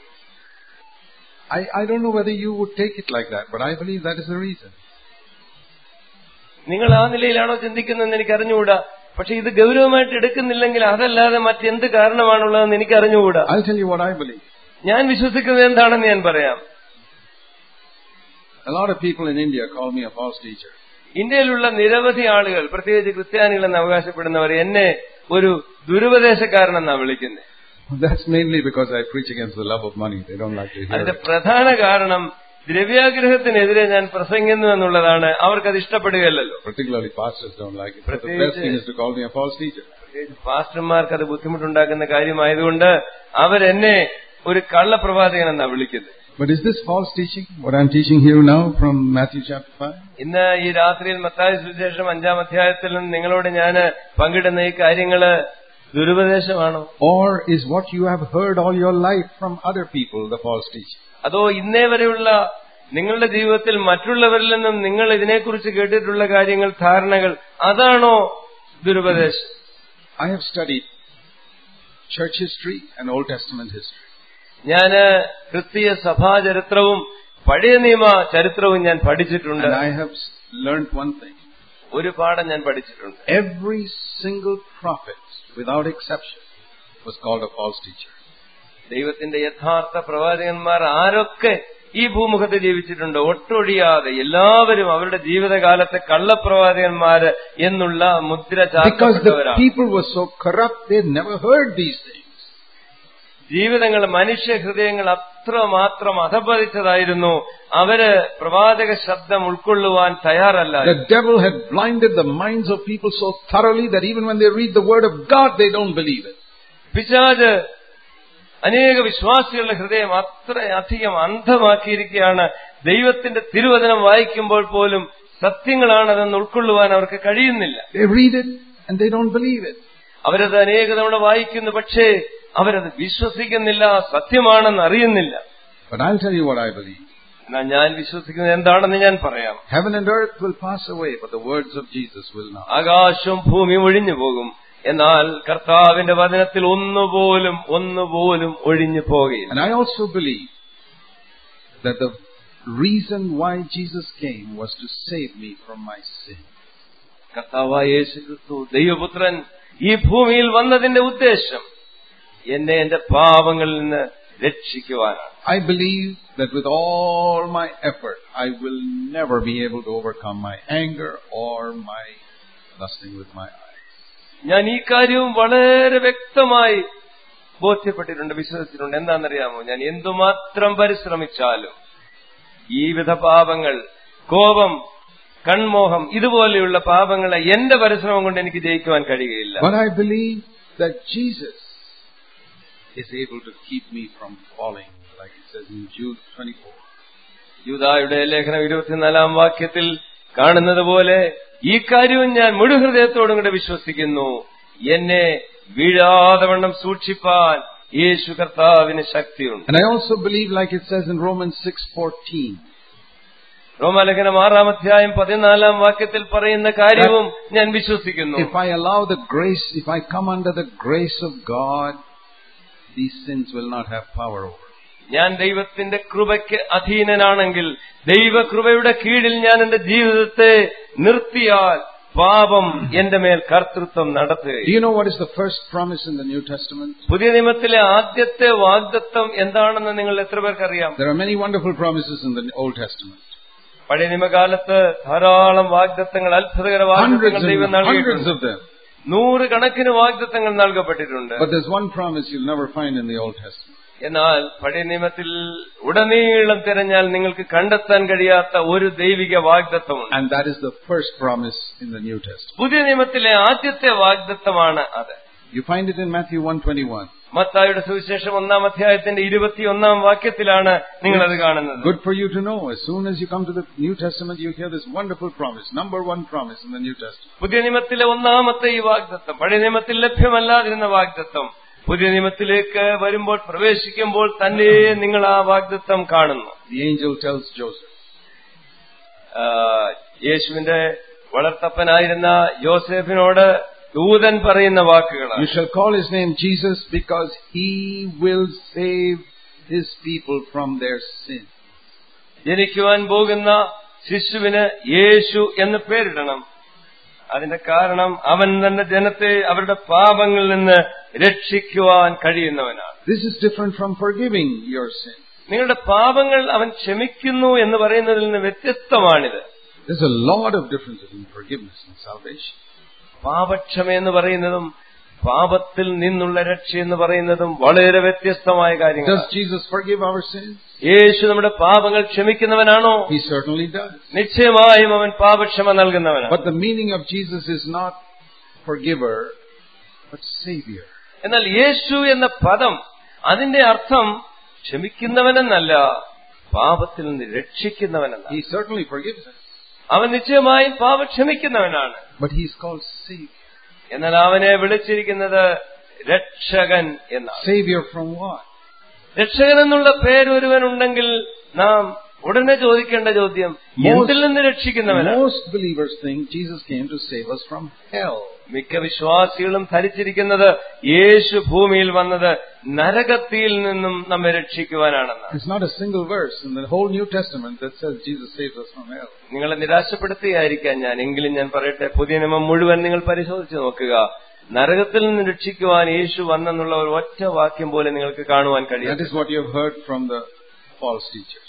I, I don't know whether you would take it like that, but I believe that is the reason. നിങ്ങൾ ആ നിലയിലാണോ ചിന്തിക്കുന്നതെന്ന് എനിക്ക് അറിഞ്ഞുകൂടാ പക്ഷെ ഇത് ഗൗരവമായിട്ട് എടുക്കുന്നില്ലെങ്കിൽ അതല്ലാതെ മറ്റെന്ത് കാരണമാണുള്ളതെന്ന് എനിക്ക് അറിഞ്ഞുകൂടാ I'll tell you what I believe. ഞാൻ വിശ്വസിക്കുന്നത് എന്താണെന്ന് ഞാൻ പറയാം A lot of people in India call me a false teacher. ഇന്ത്യയിലുള്ള നിരവധി ആളുകൾ പ്രത്യേകിച്ച് ക്രിസ്ത്യാനികളെന്ന് അവകാശപ്പെടുന്നവർ എന്നെ ഒരു ദുരുപദേശക്കാരനെന്നാണ് വിളിക്കുന്നത് That's mainly because I preach against the love of money. They don't like to hear അതിന്റെ it. പ്രധാന കാരണം ദ്രവ്യാഗ്രഹത്തിനെതിരെ ഞാൻ പ്രസംഗിക്കുന്നു എന്നുള്ളതാണ് അവർക്കത് ഇഷ്ടപ്പെടുകയല്ലോ Particularly pastors don't like it. So the Pratyeka- best thing is to call me a false teacher. പാസ്റ്റർമാർക്ക് അത് ബുദ്ധിമുട്ടുണ്ടാക്കുന്ന കാര്യമായതുകൊണ്ട് അവരെന്നെ ഒരു കള്ളപ്രവാചകൻ എന്നാ വിളിക്കുന്നത് But is this false teaching? What I'm teaching here now from Matthew chapter 5? ഇന്ന് ഈ രാത്രിയിൽ മത്തായ സുവിശേഷം അഞ്ചാം അധ്യായത്തിൽ നിന്ന് നിങ്ങളോട് ഞാൻ പങ്കിടുന്ന ഈ കാര്യങ്ങള് ദുരുപദേശമാണോ Or is what you have heard all your life from other people the false teaching? അതോ ഇന്നേ വരെയുള്ള നിങ്ങളുടെ ജീവിതത്തിൽ മറ്റുള്ളവരിൽ നിന്നും നിങ്ങൾ ഇതിനെക്കുറിച്ച് കേട്ടിട്ടുള്ള കാര്യങ്ങൾ ധാരണകൾ അതാണോ ദുരുപദേശം I have studied church history and Old Testament history. ഞാന് ക്രിസ്തീയ സഭാചരിത്രവും പഴയ നിയമ ചരിത്രവും ഞാൻ പഠിച്ചിട്ടുണ്ട് And I have s- learned one thing. ഒരു പാഠം ഞാൻ പഠിച്ചിട്ടുണ്ട് Every single prophet, without exception, was called a false teacher. ദൈവത്തിന്റെ യഥാർത്ഥ പ്രവാചകന്മാർ ആരൊക്കെ ഈ ഭൂമുഖത്ത് ജീവിച്ചിട്ടുണ്ട് ഒട്ടൊഴിയാതെ എല്ലാവരും അവരുടെ ജീവിതകാലത്തെ കള്ളപ്രവാചകന്മാര് എന്നുള്ള മുദ്ര Because the ചാർത്തപ്പെട്ടവരാണ് people were so corrupt, they had never heard these things. ജീവിതങ്ങൾ മനുഷ്യ ഹൃദയങ്ങൾ അത്രമാത്രം അധപതിച്ചതായിരുന്നു അവര് പ്രവാചക ശബ്ദം ഉൾക്കൊള്ളുവാൻ തയ്യാറല്ല The devil had blinded the minds of people so thoroughly that even when they read the word of God, they don't believe it. പിശാജ് അനേക വിശ്വാസികളുടെ ഹൃദയം അത്ര അധികം അന്ധമാക്കിയിരിക്കുകയാണ് ദൈവത്തിന്റെ തിരുവചനം വായിക്കുമ്പോൾ പോലും സത്യങ്ങളാണതെന്ന് ഉൾക്കൊള്ളുവാൻ അവർക്ക് കഴിയുന്നില്ല They read it and they don't believe it. അവരത് അനേക തവണ വായിക്കുന്നു പക്ഷേ അവരത് വിശ്വസിക്കുന്നില്ല സത്യമാണെന്ന് അറിയുന്നില്ല But I'll tell you what I believe. എന്നാൽ ഞാൻ വിശ്വസിക്കുന്നത് എന്താണെന്ന് ഞാൻ പറയാം Heaven and earth will pass away, but the words of Jesus will not. ആകാശവും ഭൂമിയും ഒഴിഞ്ഞു പോകും എന്നാൽ കർത്താവിന്റെ വചനത്തിൽ ഒന്നുപോലും ഒന്നുപോലും ഒഴിഞ്ഞു പോകുകയില്ല And I also believe that the reason why Jesus came was to save me from my sin. കർത്താവായ യേശു ക്രിസ്തു ദൈവപുത്രൻ ഈ ഭൂമിയിൽ വന്നതിന്റെ ഉദ്ദേശം എന്നെ എന്റെ പാപങ്ങളിൽ നിന്ന് രക്ഷിക്കുവാനാണ് I believe that with all my effort, I will never be able to overcome my anger or my lusting with my eyes. ഞാൻ ഈ കാര്യവും വളരെ വ്യക്തമായി ബോധ്യപ്പെട്ടിട്ടുണ്ട് വിശ്വസിച്ചിട്ടുണ്ട് എന്താണെന്നറിയാമോ ഞാൻ എന്തുമാത്രം പരിശ്രമിച്ചാലും ഈ വിധ പാപങ്ങൾ കോപം കൺമോഹം ഇതുപോലെയുള്ള പാപങ്ങളെ എന്റെ പരിശ്രമം കൊണ്ട് എനിക്ക് ജയിക്കുവാൻ കഴിയുകയില്ല But I believe that Jesus is able to keep me from falling, like it says in Jude 24. യൂതായുടെ ലേഖനം ഇരുപത്തിനാലാം വാക്യത്തിൽ കാണുന്നത് പോലെ ഈ കാര്യവും ഞാൻ മുഴുഹൃദയത്തോടും കൂടെ വിശ്വസിക്കുന്നു എന്നെ വീഴാതെ വണ്ണം സൂക്ഷിപ്പാൻ യേശു കർത്താവിന് ശക്തിയുണ്ട് And I also believe, like it says in Romans 6:14, റോമാലേഖനം ആറാം അധ്യായം പതിനാലാം വാക്യത്തിൽ പറയുന്ന കാര്യവും ഞാൻ വിശ്വസിക്കുന്നു if I allow the grace, if I come under the grace of God, these sins will not have power over. me. ഞാൻ ദൈവത്തിന്റെ കൃപയ്ക്ക് അധീനനാണെങ്കിൽ ദൈവകൃപയുടെ കീഴിൽ ഞാൻ എന്റെ ജീവിതത്തെ നിർത്തിയാൽ പാപം എന്റെ മേൽ കർത്തൃത്വം Do നടത്തുകയും you know what is the first promise in the New Testament? പുതിയ നിയമത്തിലെ ആദ്യത്തെ വാഗ്ദത്വം എന്താണെന്ന് നിങ്ങൾ എത്ര പേർക്കറിയാം There are many wonderful promises in the Old Testament. പഴയ നിയമകാലത്ത് ധാരാളം വാഗ്ദത്തങ്ങൾ അത്ഭുതകര Hundreds വാഗ്ദത്തങ്ങൾ ദൈവം and hundreds നൽകിയിട്ടുണ്ട് of them. നൂറുകണക്കിന് വാഗ്ദത്തങ്ങൾ നൽകപ്പെട്ടിട്ടുണ്ട് But there's one promise you'll never find in the Old Testament. എന്നാൽ പഴയ നിയമത്തിൽ ഉടനീളം തിരഞ്ഞാൽ നിങ്ങൾക്ക് കണ്ടെത്താൻ കഴിയാത്ത ഒരു ദൈവിക വാഗ്ദത്വമുണ്ട് And that is the first promise in the New Testament. പുതിയ നിയമത്തിലെ ആദ്യത്തെ വാഗ്ദത്വമാണ് അത് You find it in Matthew 121. മത്തായുടെ സുവിശേഷം ഒന്നാം അധ്യായത്തിന്റെ ഇരുപത്തിയൊന്നാം വാക്യത്തിലാണ് നിങ്ങളത് കാണുന്നത് Good for you to know. As soon as you come to the New Testament, you hear this wonderful promise. Number one promise in the New Testament. പുതിയ നിയമത്തിലെ ഒന്നാമത്തെ ഈ വാഗ്ദത്വം പഴയ നിയമത്തിൽ ലഭ്യമല്ലാതിരുന്ന വാഗ്ദത്വം പുതിയ നിയമത്തിലേക്ക് വരുമ്പോൾ പ്രവേശിക്കുമ്പോൾ തന്നെ നിങ്ങൾ ആ വാഗ്ദത്വം കാണുന്നു The angel tells Joseph, ആ, യേശുവിന്റെ വളർത്തപ്പനായിരുന്ന യോസേഫിനോട് ദൂതൻ പറയുന്ന വാക്കുകളാണ് You shall call his name Jesus because he will save his people from their sin. ജനിക്കുവാൻ പോകുന്ന ശിശുവിന് യേശു എന്ന് പേരിടണം അതിന്റെ കാരണം അവൻ തന്റെ ജനത്തെ അവരുടെ പാപങ്ങളിൽ നിന്ന് രക്ഷിക്കുവാൻ കഴിയുന്നവനാണ് This is different from forgiving your sin. നിങ്ങളുടെ പാപങ്ങൾ അവൻ ക്ഷമിക്കുന്നു എന്ന് പറയുന്നതിൽ നിന്ന് വ്യത്യസ്തമാണിത് There's a lot of differences in forgiveness and salvation. പാപക്ഷമ എന്ന് പറയുന്നതും പാപത്തിൽ നിന്നുള്ള രക്ഷ എന്ന് പറയുന്നതും വളരെ വ്യത്യസ്തമായ കാര്യങ്ങൾ Does Jesus forgive our sins? യേശു നമ്മുടെ പാപങ്ങൾ ക്ഷമിക്കുന്നവനാണോ He certainly does. നിശ്ചയമായും അവൻ പാപക്ഷമ നൽകുന്നവനാണ് But the meaning of Jesus is not forgiver, but savior. എന്നാൽ യേശു എന്ന പദം അതിന്റെ അർത്ഥം ക്ഷമിക്കുന്നവനെന്നല്ല പാപത്തിൽ നിന്ന് രക്ഷിക്കുന്നവനെന്ന He certainly forgives us, അവൻ നിശ്ചയമായും പാപം ക്ഷമിക്കുന്നവനാണ് but he's called savior. എന്നാൽ അവനെ വിളിച്ചിരിക്കുന്നത് രക്ഷകൻ എന്നാണ് Savior from what? രക്ഷകൻ എന്നുള്ള പേരൊരുവനുണ്ടെങ്കിൽ നാം ഉടനെ ചോദിക്കേണ്ട ചോദ്യം എന്തിൽ നിന്ന് രക്ഷിക്കുന്നവനാണ് Most believers think Jesus came to save us from hell. മിക്ക വിശ്വാസികളും ധരിച്ചിരിക്കുന്നത് യേശു ഭൂമിയിൽ വന്നത് നരകത്തിയിൽ നിന്നും നമ്മെ രക്ഷിക്കുവാനാണെന്ന് There's not a single verse in the whole New Testament that says Jesus saves us from hell. നിങ്ങളെ നിരാശപ്പെടുത്തുകയായിരിക്കാം ഞാൻ എങ്കിലും ഞാൻ പറയട്ടെ പുതിയ നിയമം മുഴുവൻ നിങ്ങൾ പരിശോധിച്ച് നോക്കുക നരകത്തിൽ നിന്ന് രക്ഷിക്കുവാൻ യേശു വന്നെന്നുള്ള ഒരു ഒറ്റ വാക്യം പോലെ നിങ്ങൾക്ക് കാണുവാൻ That കഴിയും is what you have heard from the false teachers.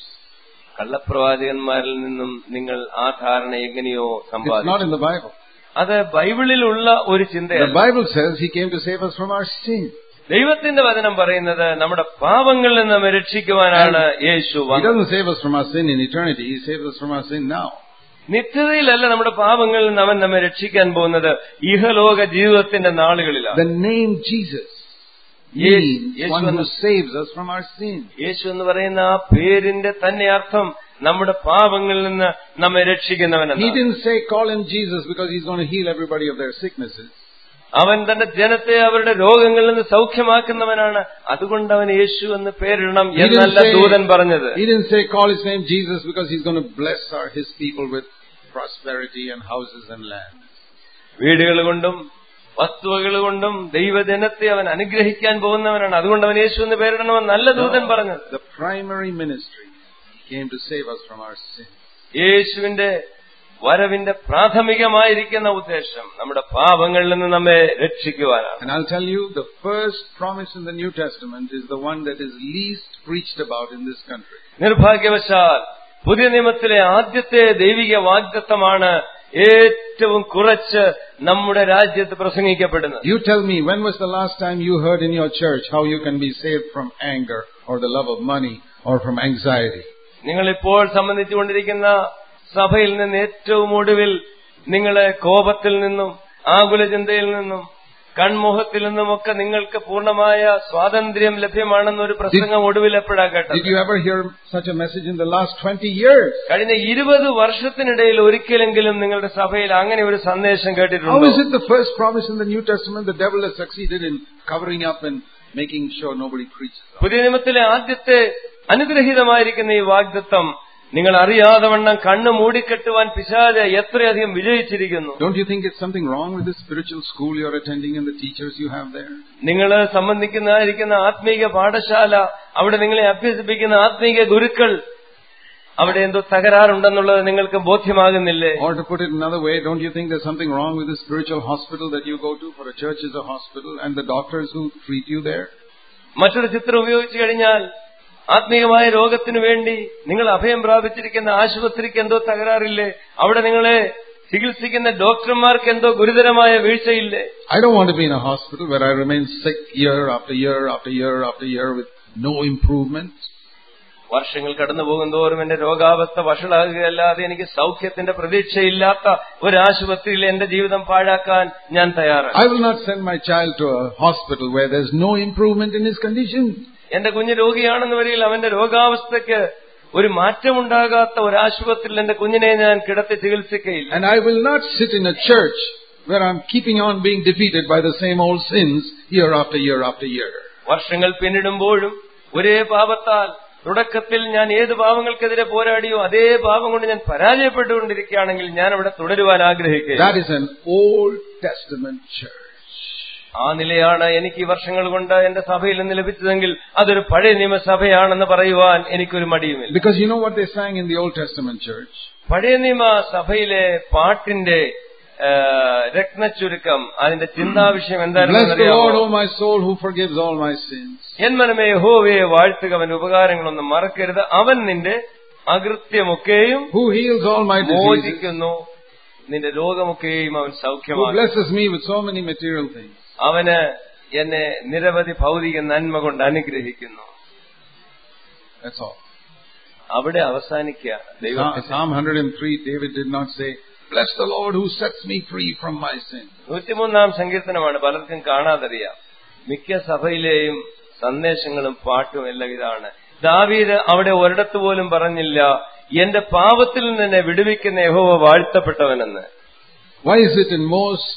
കള്ളപ്രവാചകന്മാരിൽ നിന്നും നിങ്ങൾ ആ ധാരണ എങ്ങനെയോ It's സമ്പാദിച്ചു not in the Bible. അത് ബൈബിളിലുള്ള ഒരു The ചിന്തയല്ല Bible says He came to save us from our sin. ദൈവത്തിന്റെ വചനം പറയുന്നത് നമ്മുടെ പാപങ്ങളിൽ നിന്ന് നമ്മെ രക്ഷിക്കുവാനാണ് യേശു He വന്നത് doesn't save us from our sin in eternity. He saves us from our sin now. നിത്യതയിലല്ല നമ്മുടെ പാപങ്ങളിൽ നിന്ന് അവൻ നമ്മെ രക്ഷിക്കാൻ പോകുന്നത് ഇഹലോക ജീവിതത്തിന്റെ നാളുകളിലാണ് The name Jesus Yes, means yes, one one- who saves us from our sin. യേശു എന്ന് പറയുന്ന ആ പേരിന്റെ തന്നെ അർത്ഥം നമ്മുടെ പാപങ്ങളിൽ നിന്ന് നമ്മെ He രക്ഷിക്കുന്നവനെന്ന് didn't say call him Jesus because he's going to heal everybody of their sicknesses. അവൻ തന്റെ ജനത്തെ അവരുടെ രോഗങ്ങളിൽ നിന്ന് സൗഖ്യമാക്കുന്നവനാണ് അതുകൊണ്ട് അവൻ യേശു എന്ന് പേരിടണം He didn't എന്നല്ല say- ദൂതൻ പറഞ്ഞത് He didn't say call his name Jesus because he's going to bless our, his people with prosperity and houses and land. വീടുകൾ കൊണ്ടും വസ്തുവകൾ കൊണ്ടും ദൈവജനത്തെ അവൻ അനുഗ്രഹിക്കാൻ പോകുന്നവനാണ് അതുകൊണ്ട് അവൻ യേശു എന്ന് പേരിടണമെന്ന് നല്ല ദൂതൻ പറഞ്ഞത് The primary ministry came to save us from our sin. യേശുവിന്റെ വരവിന്റെ പ്രാഥമികമായിരിക്കുന്ന ഉദ്ദേശം നമ്മുടെ പാപങ്ങളിൽ നിന്ന് നമ്മെ രക്ഷിക്കുവാനാണ് And I'll tell you, the first promise in the New Testament is the one that is least preached about in this country. നിർഭാഗ്യവശാൽ പുതിയ നിയമത്തിലെ ആദ്യത്തെ ദൈവിക വാഗ്ദത്തമാണ് ഏറ്റവും കുറച്ച് നമ്മുടെ രാജ്യത്ത് പ്രസംഗിക്കപ്പെടുന്നത് You tell me, when was the last time you heard in your church how you can be saved from anger or the love of money or from anxiety? നിങ്ങളിപ്പോൾ സംബന്ധിച്ചുകൊണ്ടിരിക്കുന്ന സഭയിൽ നിന്ന് ഏറ്റവും ഒടുവിൽ നിങ്ങളെ കോപത്തിൽ നിന്നും ആകുലചിന്തയിൽ നിന്നും കൺമുഖത്തിൽ നിന്നുമൊക്കെ നിങ്ങൾക്ക് പൂർണ്ണമായ സ്വാതന്ത്ര്യം ലഭ്യമാണെന്നൊരു പ്രസംഗം ഒടുവിൽ എപ്പോഴാ കേട്ടത് Did you ever hear such a message in the last 20 years? കഴിഞ്ഞ ഇരുപത് വർഷത്തിനിടയിൽ ഒരിക്കലെങ്കിലും നിങ്ങളുടെ സഭയിൽ അങ്ങനെ ഒരു സന്ദേശം How കേട്ടിട്ടുണ്ടോ is it the first promise in the New Testament the devil has succeeded in covering up and making sure nobody preaches? on? പുതിയ നിയമത്തിലെ ആദ്യത്തെ അനുഗ്രഹീതമായിരിക്കുന്ന ഈ വാഗ്ദത്വം നിങ്ങൾ അറിയാതെ വണ്ണം കണ്ണ് മൂടിക്കെട്ടുവാൻ പിശാച എത്രയധികം വിജയിച്ചിരിക്കുന്നു Don't you think it's something wrong with the spiritual school you're attending and the teachers you have there? നിങ്ങൾ സംബന്ധിക്കുന്നതായിരിക്കുന്ന ആത്മീക പാഠശാല അവിടെ നിങ്ങളെ അഭ്യസിപ്പിക്കുന്ന ആത്മീക ഗുരുക്കൾ അവിടെ എന്തോ തകരാറുണ്ടെന്നുള്ളത് നിങ്ങൾക്ക് ബോധ്യമാകുന്നില്ലേ Or to put it another way, don't you think there's something wrong with the spiritual hospital that you go to? For a church is a hospital and the doctors who treat you there? മറ്റൊരു ചിത്രം ഉപയോഗിച്ചു കഴിഞ്ഞാൽ ആത്മീയമായ രോഗത്തിനു വേണ്ടി നിങ്ങൾ അഭയം പ്രാപിച്ചിരിക്കുന്ന ആശുപത്രിക്ക് എന്തോ തകരാറില്ലേ അവിടെ നിങ്ങളെ ചികിത്സിക്കുന്ന ഡോക്ടർമാർക്ക് എന്തോ ഗുരുതരമായ വീഴ്ചയില്ലേ I don't want to be in a hospital where I remain sick year after year after year after year with no improvement. വർഷങ്ങൾ കടന്നു പോകുന്തോറും എന്റെ രോഗാവസ്ഥ വഷളാകുകയല്ലാതെ എനിക്ക് സൗഖ്യത്തിന്റെ പ്രതീക്ഷയില്ലാത്ത ഒരു ആശുപത്രിയിൽ എന്റെ ജീവിതം പാഴാക്കാൻ ഞാൻ തയ്യാറാണ് I will not send my child to a hospital where there's no improvement in his condition. എന്റെ കുഞ്ഞ് രോഗിയാണെന്ന് വരികിൽ അവന്റെ രോഗാവസ്ഥയ്ക്ക് ഒരു മാറ്റമുണ്ടാകാത്ത ഒരു ആശുപത്രിയിൽ എന്റെ കുഞ്ഞിനെ ഞാൻ കിടത്തി ചികിത്സിക്കയില്ല And I will not sit in a church where I'm keeping on being defeated by the same old sins year after year after year. വർഷങ്ങൾ പിന്നിടുമ്പോഴും ഒരേ പാപത്താൽ തുടക്കത്തിൽ ഞാൻ ഏത് പാപങ്ങൾക്കെതിരെ പോരാടിയോ അതേ പാപം കൊണ്ട് ഞാൻ പരാജയപ്പെട്ടുകൊണ്ടിരിക്കുകയാണെങ്കിൽ ഞാൻ അവിടെ തുടരുവാൻ ആഗ്രഹിക്കുക That is an Old Testament church. ആ നിലയാണ് എനിക്ക് ഈ വർഷങ്ങൾ കൊണ്ട് എന്റെ സഭയിൽ നിന്ന് ലഭിച്ചതെങ്കിൽ അതൊരു പഴയ നിയമസഭയാണെന്ന് പറയുവാൻ എനിക്കൊരു മടിയുമില്ല Because you know what they sang in the Old Testament church? പഴയ നിയമ സഭയിലെ പാട്ടിന്റെ ആ, രത്നച്ചുരുക്കം അതിന്റെ ചിന്താവിഷയം Bless എന്തായിരുന്നു the അറിയാമോ Lord, O my soul, who forgives all my sins. എൻ മനമേ യഹോവയെ വാഴ്ത്തുക അവന്റെ ഉപകാരങ്ങളൊന്നും മറക്കരുത് അവൻ നിന്റെ അകൃത്യമൊക്കെയും Who heals all my diseases. മോചിക്കുന്നു നിന്റെ രോഗമൊക്കെയും അവൻ Who സൗഖ്യമാക്കും blesses me with so many material things. അവന് എന്നെ നിരവധി ഭൗതിക നന്മ കൊണ്ട് അനുഗ്രഹിക്കുന്നു That's all. അവിടെ അവസാനിക്കുകയാണ് Psalm ദൈവം Psalm 103, David did not say, Bless the Lord who sets me free from my sin. നൂറ്റിമൂന്നാം സങ്കീർത്തനമാണ് പലർക്കും കാണാതറിയാം മിക്ക സഭയിലെയും സന്ദേശങ്ങളും പാട്ടും എല്ലാം ഇതാണ് ദാവീദ് അവിടെ ഒരിടത്ത് പോലും പറഞ്ഞില്ല എന്റെ പാപത്തിൽ നിന്ന് എന്നെ വിടുവിക്കുന്ന യഹോവ വാഴ്ത്തപ്പെട്ടവനെന്ന് Why is it in most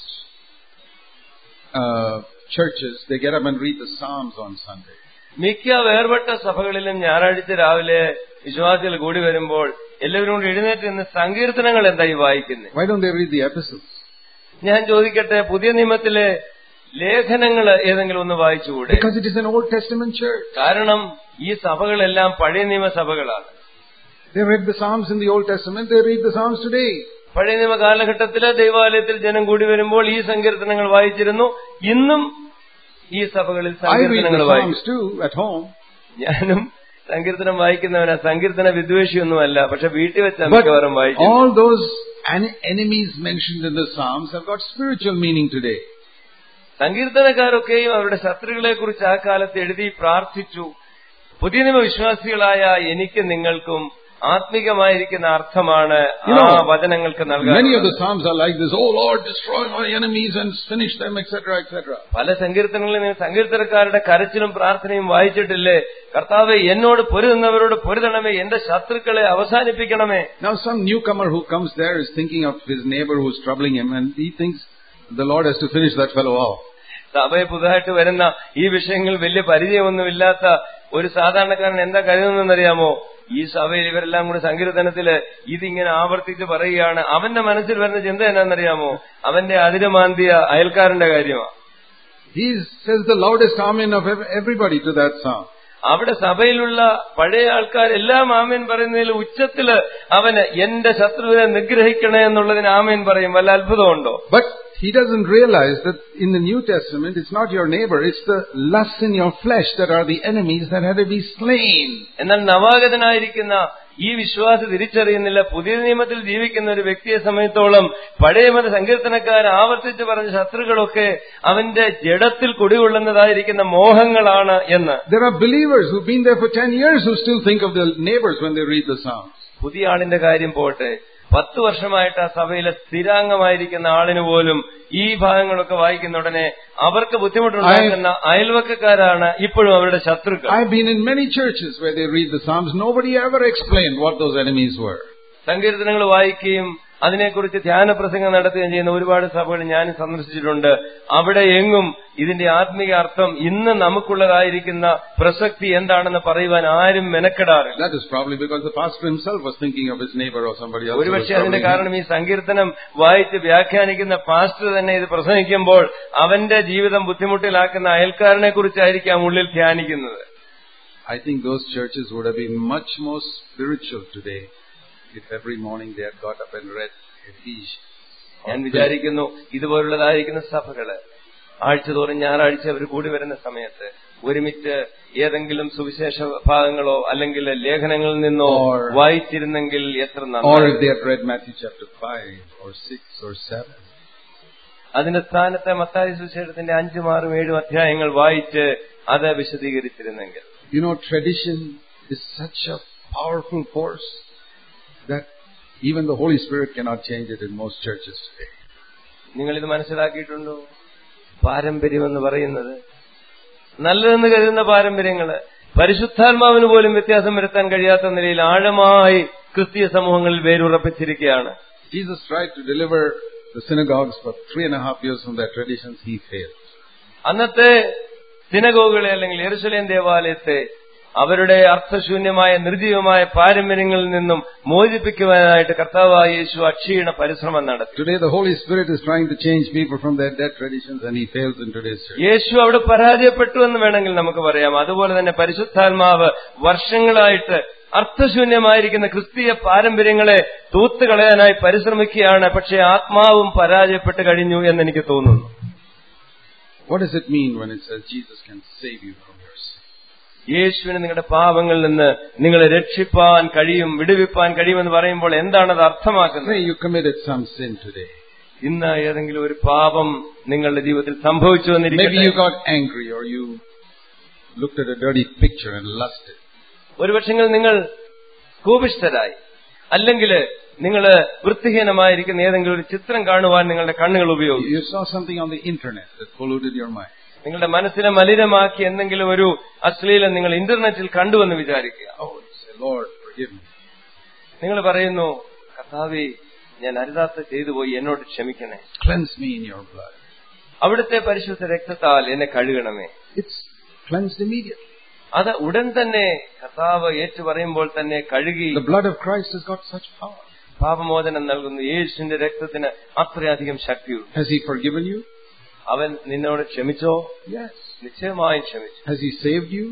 uh, churches they get up and read the Psalms on Sunday? മിക്ക വേർപെട്ട സഭകളിലും ഞായറാഴ്ച രാവിലെ വിശ്വാസികൾ കൂടി വരുമ്പോൾ എല്ലാവരും കൂടി എഴുന്നേറ്റ് നിന്ന് സങ്കീർത്തനങ്ങൾ എന്തായി വായിക്കുന്നത് Why don't they read the epistles? ഞാൻ ചോദിക്കട്ടെ പുതിയ നിയമത്തിലെ ലേഖനങ്ങൾ ഏതെങ്കിലും ഒന്ന് വായിച്ചുകൂടെ Because it is an Old Testament church. കാരണം ഈ സഭകളെല്ലാം പഴയ നിയമ സഭകളാണ് They read the Psalms in the Old Testament, they read the Psalms today. പഴയ നിയമ കാലഘട്ടത്തില് ദൈവാലയത്തിൽ ജനം കൂടി വരുമ്പോൾ ഈ സങ്കീർത്തനങ്ങൾ വായിച്ചിരുന്നു ഇന്നും ഈ സഭകളിൽ I read സങ്കീർത്തനങ്ങൾ the വായിക്കും Psalms too at home. ഞാനും സങ്കീർത്തനം വായിക്കുന്നവനാ സങ്കീർത്തന വിദ്വേഷിയൊന്നുമല്ല പക്ഷെ വീട്ടിൽ വെച്ച് But മിക്കവാറും വായിക്കും all those en- enemies mentioned in the Psalms have got spiritual meaning today. സങ്കീർത്തനക്കാരൊക്കെയും അവരുടെ ശത്രുക്കളെ കുറിച്ച് ആ കാലത്ത് എഴുതി പ്രാർത്ഥിച്ചു പുതിയ നിയമ വിശ്വാസികളായ എനിക്ക് നിങ്ങൾക്കും ആത്മികമായിരിക്കുന്ന അർത്ഥമാണ് You ആ know, വചനങ്ങൾക്ക് Many of നൽകാൻ the Psalms are like this, Oh Lord, destroy my enemies and finish them, etc., etc. പല സങ്കീർത്തനങ്ങളിൽ നിങ്ങൾ സങ്കീർത്തനക്കാരുടെ കരച്ചിലും പ്രാർത്ഥനയും വായിച്ചിട്ടില്ലേ കർത്താവെ എന്നോട് പൊരുതുന്നവരോട് പൊരുതണമേ എന്റെ ശത്രുക്കളെ അവസാനിപ്പിക്കണമേ Now some newcomer who comes there is thinking of his neighbor who's troubling him and he thinks the Lord has to finish that fellow off. സഭയെ പുതുതായിട്ട് വരുന്ന ഈ വിഷയങ്ങൾ വലിയ പരിചയമൊന്നുമില്ലാത്ത ഒരു സാധാരണക്കാരൻ എന്താ കരുതുന്നതെന്നറിയാമോ ഈ സഭയിൽ ഇവരെല്ലാം കൂടി സങ്കീർത്തനത്തില് ഇതിങ്ങനെ ആവർത്തിച്ച് പറയുകയാണ് അവന്റെ മനസ്സിൽ വരുന്ന ചിന്ത എന്നാന്നറിയാമോ അവന്റെ അതിരുമാന്തിയ അയൽക്കാരന്റെ കാര്യമാണ് He says the loudest amen of ev- everybody to that psalm. അവിടെ സഭയിലുള്ള പഴയ ആൾക്കാർ എല്ലാം ആമേൻ പറയുന്നതിൽ ഉച്ചത്തില് അവന് എന്റെ ശത്രുവിനെ നിഗ്രഹിക്കണേ എന്നുള്ളതിന് ആമേൻ പറയും വല്ല അത്ഭുതമുണ്ടോ But he doesn't realize that in the New Testament it's not your neighbor, it's the lusts in your flesh that are the enemies that had to be slain. എന്നാൽ നവാഗതനായിരിക്കുന്ന ഈ വിശ്വാസി തിരിച്ചറിയുന്നില്ല പുതിയ നിയമത്തിൽ ജീവിക്കുന്ന ഒരു വ്യക്തിയെ സമയത്തോളം പഴയ മത സങ്കീർത്തനക്കാർ ആവർത്തിച്ച് പറഞ്ഞ ശത്രുക്കളൊക്കെ അവന്റെ ജഡത്തിൽ കുടികൊള്ളുന്നതായിരിക്കുന്ന മോഹങ്ങളാണ് എന്ന് There are believers who've been there for 10 years who still think of their neighbors when they read the Psalms. പുതിയ ആളിന്റെ കാര്യം പോട്ടെ പത്ത് വർഷമായിട്ട് ആ സഭയിലെ സ്ഥിരാംഗമായിരിക്കുന്ന ആളിന് പോലും ഈ ഭാഗങ്ങളൊക്കെ വായിക്കുന്ന ഉടനെ അവർക്ക് ബുദ്ധിമുട്ടുണ്ടാക്കുന്ന അയൽവക്കക്കാരാണ് ഇപ്പോഴും അവരുടെ ശത്രുക്കൾ I've been in many churches where they read the Psalms. Nobody ever explained what those enemies were. സങ്കീർത്തനങ്ങൾ വായിക്കുകയും അതിനെക്കുറിച്ച് ധ്യാന പ്രസംഗം നടത്തുകയും ചെയ്യുന്ന ഒരുപാട് സഭകൾ ഞാൻ സന്ദർശിച്ചിട്ടുണ്ട് അവിടെ എങ്ങും ഇതിന്റെ ആത്മീയ അർത്ഥം ഇന്ന് നമുക്കുള്ളതായിരിക്കുന്ന പ്രസക്തി എന്താണെന്ന് പറയുവാൻ ആരും മെനക്കെടാറില്ല That is probably because the pastor himself was thinking of his neighbor or somebody else. who was ഒരുപക്ഷെ അതിന്റെ troubling him. കാരണം ഈ സങ്കീർത്തനം വായിച്ച് വ്യാഖ്യാനിക്കുന്ന പാസ്റ്റർ തന്നെ ഇത് പ്രസംഗിക്കുമ്പോൾ അവന്റെ ജീവിതം ബുദ്ധിമുട്ടിലാക്കുന്ന അയൽക്കാരനെ കുറിച്ചായിരിക്കാം ഉള്ളിൽ ധ്യാനിക്കുന്നത് I think those churches would have been much more spiritual today if every morning they had got up and read Ephesians. ഞാൻ വിചാരിക്കുന്നു ഇതുപോലുള്ളതായിരിക്കുന്ന സഭകള് ആഴ്ചതോറും ഞായറാഴ്ച അവർ കൂടി വരുന്ന സമയത്ത് ഒരുമിച്ച് ഏതെങ്കിലും സുവിശേഷ ഭാഗങ്ങളോ അല്ലെങ്കിൽ ലേഖനങ്ങളിൽ നിന്നോ Or- വായിച്ചിരുന്നെങ്കിൽ എത്ര Or നന്നായി if they had read Matthew chapter 5 or 6 or 7. അതിന്റെ സ്ഥാനത്തെ മത്തായി സുവിശേഷത്തിന്റെ അഞ്ചും ആറും ഏഴും അധ്യായങ്ങൾ വായിച്ച് അത് വിശദീകരിച്ചിരുന്നെങ്കിൽ You know, tradition is such a powerful force that even the Holy Spirit cannot change it in most churches today. നിങ്ങൾ ഇത് മനസ്സിലാക്കിയിട്ടുണ്ടോ പാരമ്പര്യം എന്ന് പറയുന്നത് നല്ലതെന്ന് കരുതുന്ന പാരമ്പര്യങ്ങള് പരിശുദ്ധാത്മാവിന് പോലും വ്യത്യാസം വരുത്താൻ കഴിയാത്ത നിലയിൽ ആഴമായി ക്രിസ്തീയ സമൂഹങ്ങളിൽ വേരുറപ്പിച്ചിരിക്കുകയാണ് Jesus tried to deliver the synagogues for three and a half years from their traditions. He failed. അന്നത്തെ സിനഗോഗുകളെ അല്ലെങ്കിൽ യെരുസലേം ദേവാലയത്തെ അവരുടെ അർത്ഥശൂന്യമായ നിർജീവമായ പാരമ്പര്യങ്ങളിൽ നിന്നും മോചിപ്പിക്കുവാനായിട്ട് കർത്താവായ യേശു അക്ഷീണ പരിശ്രമം നടത്തി Today the Holy Spirit is trying to change people from their dead traditions and he fails in today's church. യേശു അവിടെ പരാജയപ്പെട്ടു എന്ന് വേണമെങ്കിൽ നമുക്ക് പറയാം അതുപോലെ തന്നെ പരിശുദ്ധാത്മാവ് വർഷങ്ങളായിട്ട് അർത്ഥശൂന്യമായിരിക്കുന്ന ക്രിസ്തീയ പാരമ്പര്യങ്ങളെ തൂത്തുകളയാനായി പരിശ്രമിക്കുകയാണ് പക്ഷേ ആത്മാവും പരാജയപ്പെട്ട് കഴിഞ്ഞു എന്ന് എനിക്ക് തോന്നുന്നു What does it mean when it says Jesus can save you from your sin? യേശുവിന് നിങ്ങളുടെ പാപങ്ങളിൽ നിന്ന് നിങ്ങളെ രക്ഷിപ്പാൻ കഴിയും വിടുവിപ്പാൻ കഴിയുമെന്ന് പറയുമ്പോൾ എന്താണ് അത് അർത്ഥമാക്കുന്നത് Say you committed some sin today. ഇന്ന് ഏതെങ്കിലും ഒരു പാപം നിങ്ങളുടെ ജീവിതത്തിൽ സംഭവിച്ചു Maybe വന്നിരിക്കട്ടെ you got angry or you looked at a dirty picture and lusted. ഒരുപക്ഷെങ്കിൽ നിങ്ങൾ കോപിഷ്ഠരായി അല്ലെങ്കിൽ നിങ്ങൾ വൃത്തിഹീനമായിരിക്കുന്ന ഏതെങ്കിലും ഒരു ചിത്രം കാണുവാൻ നിങ്ങളുടെ കണ്ണുകൾ ഉപയോഗിച്ചു You saw something on the internet that polluted your mind. നിങ്ങളുടെ മനസ്സിനെ മലിനമാക്കി എന്തെങ്കിലും ഒരു അശ്ലീലം നിങ്ങൾ ഇന്റർനെറ്റിൽ കണ്ടുവെന്ന് വിചാരിക്കുക Oh, you say, Lord, forgive me. നിങ്ങൾ പറയുന്നു കർത്താവെ ഞാൻ അരുതാത്ത ചെയ്തു പോയി എന്നോട് ക്ഷമിക്കണേ Cleanse me in your blood. അവിടുത്തെ പരിശുദ്ധ രക്തത്താൽ എന്നെ കഴുകണമേ It's cleansed immediately. അത് ഉടൻ തന്നെ കർത്താവ് ഏറ്റു പറയുമ്പോൾ തന്നെ കഴുകി The blood of Christ has got such power. പാപമോചനം നൽകുന്നു യേശുവിന്റെ രക്തത്തിന് അത്രയധികം ശക്തിയുണ്ട് Has He forgiven you? അവൻ നിന്നോട് ക്ഷമിച്ചോ Yes. നിശ്ചയമായും ക്ഷമിച്ചു Has He saved you?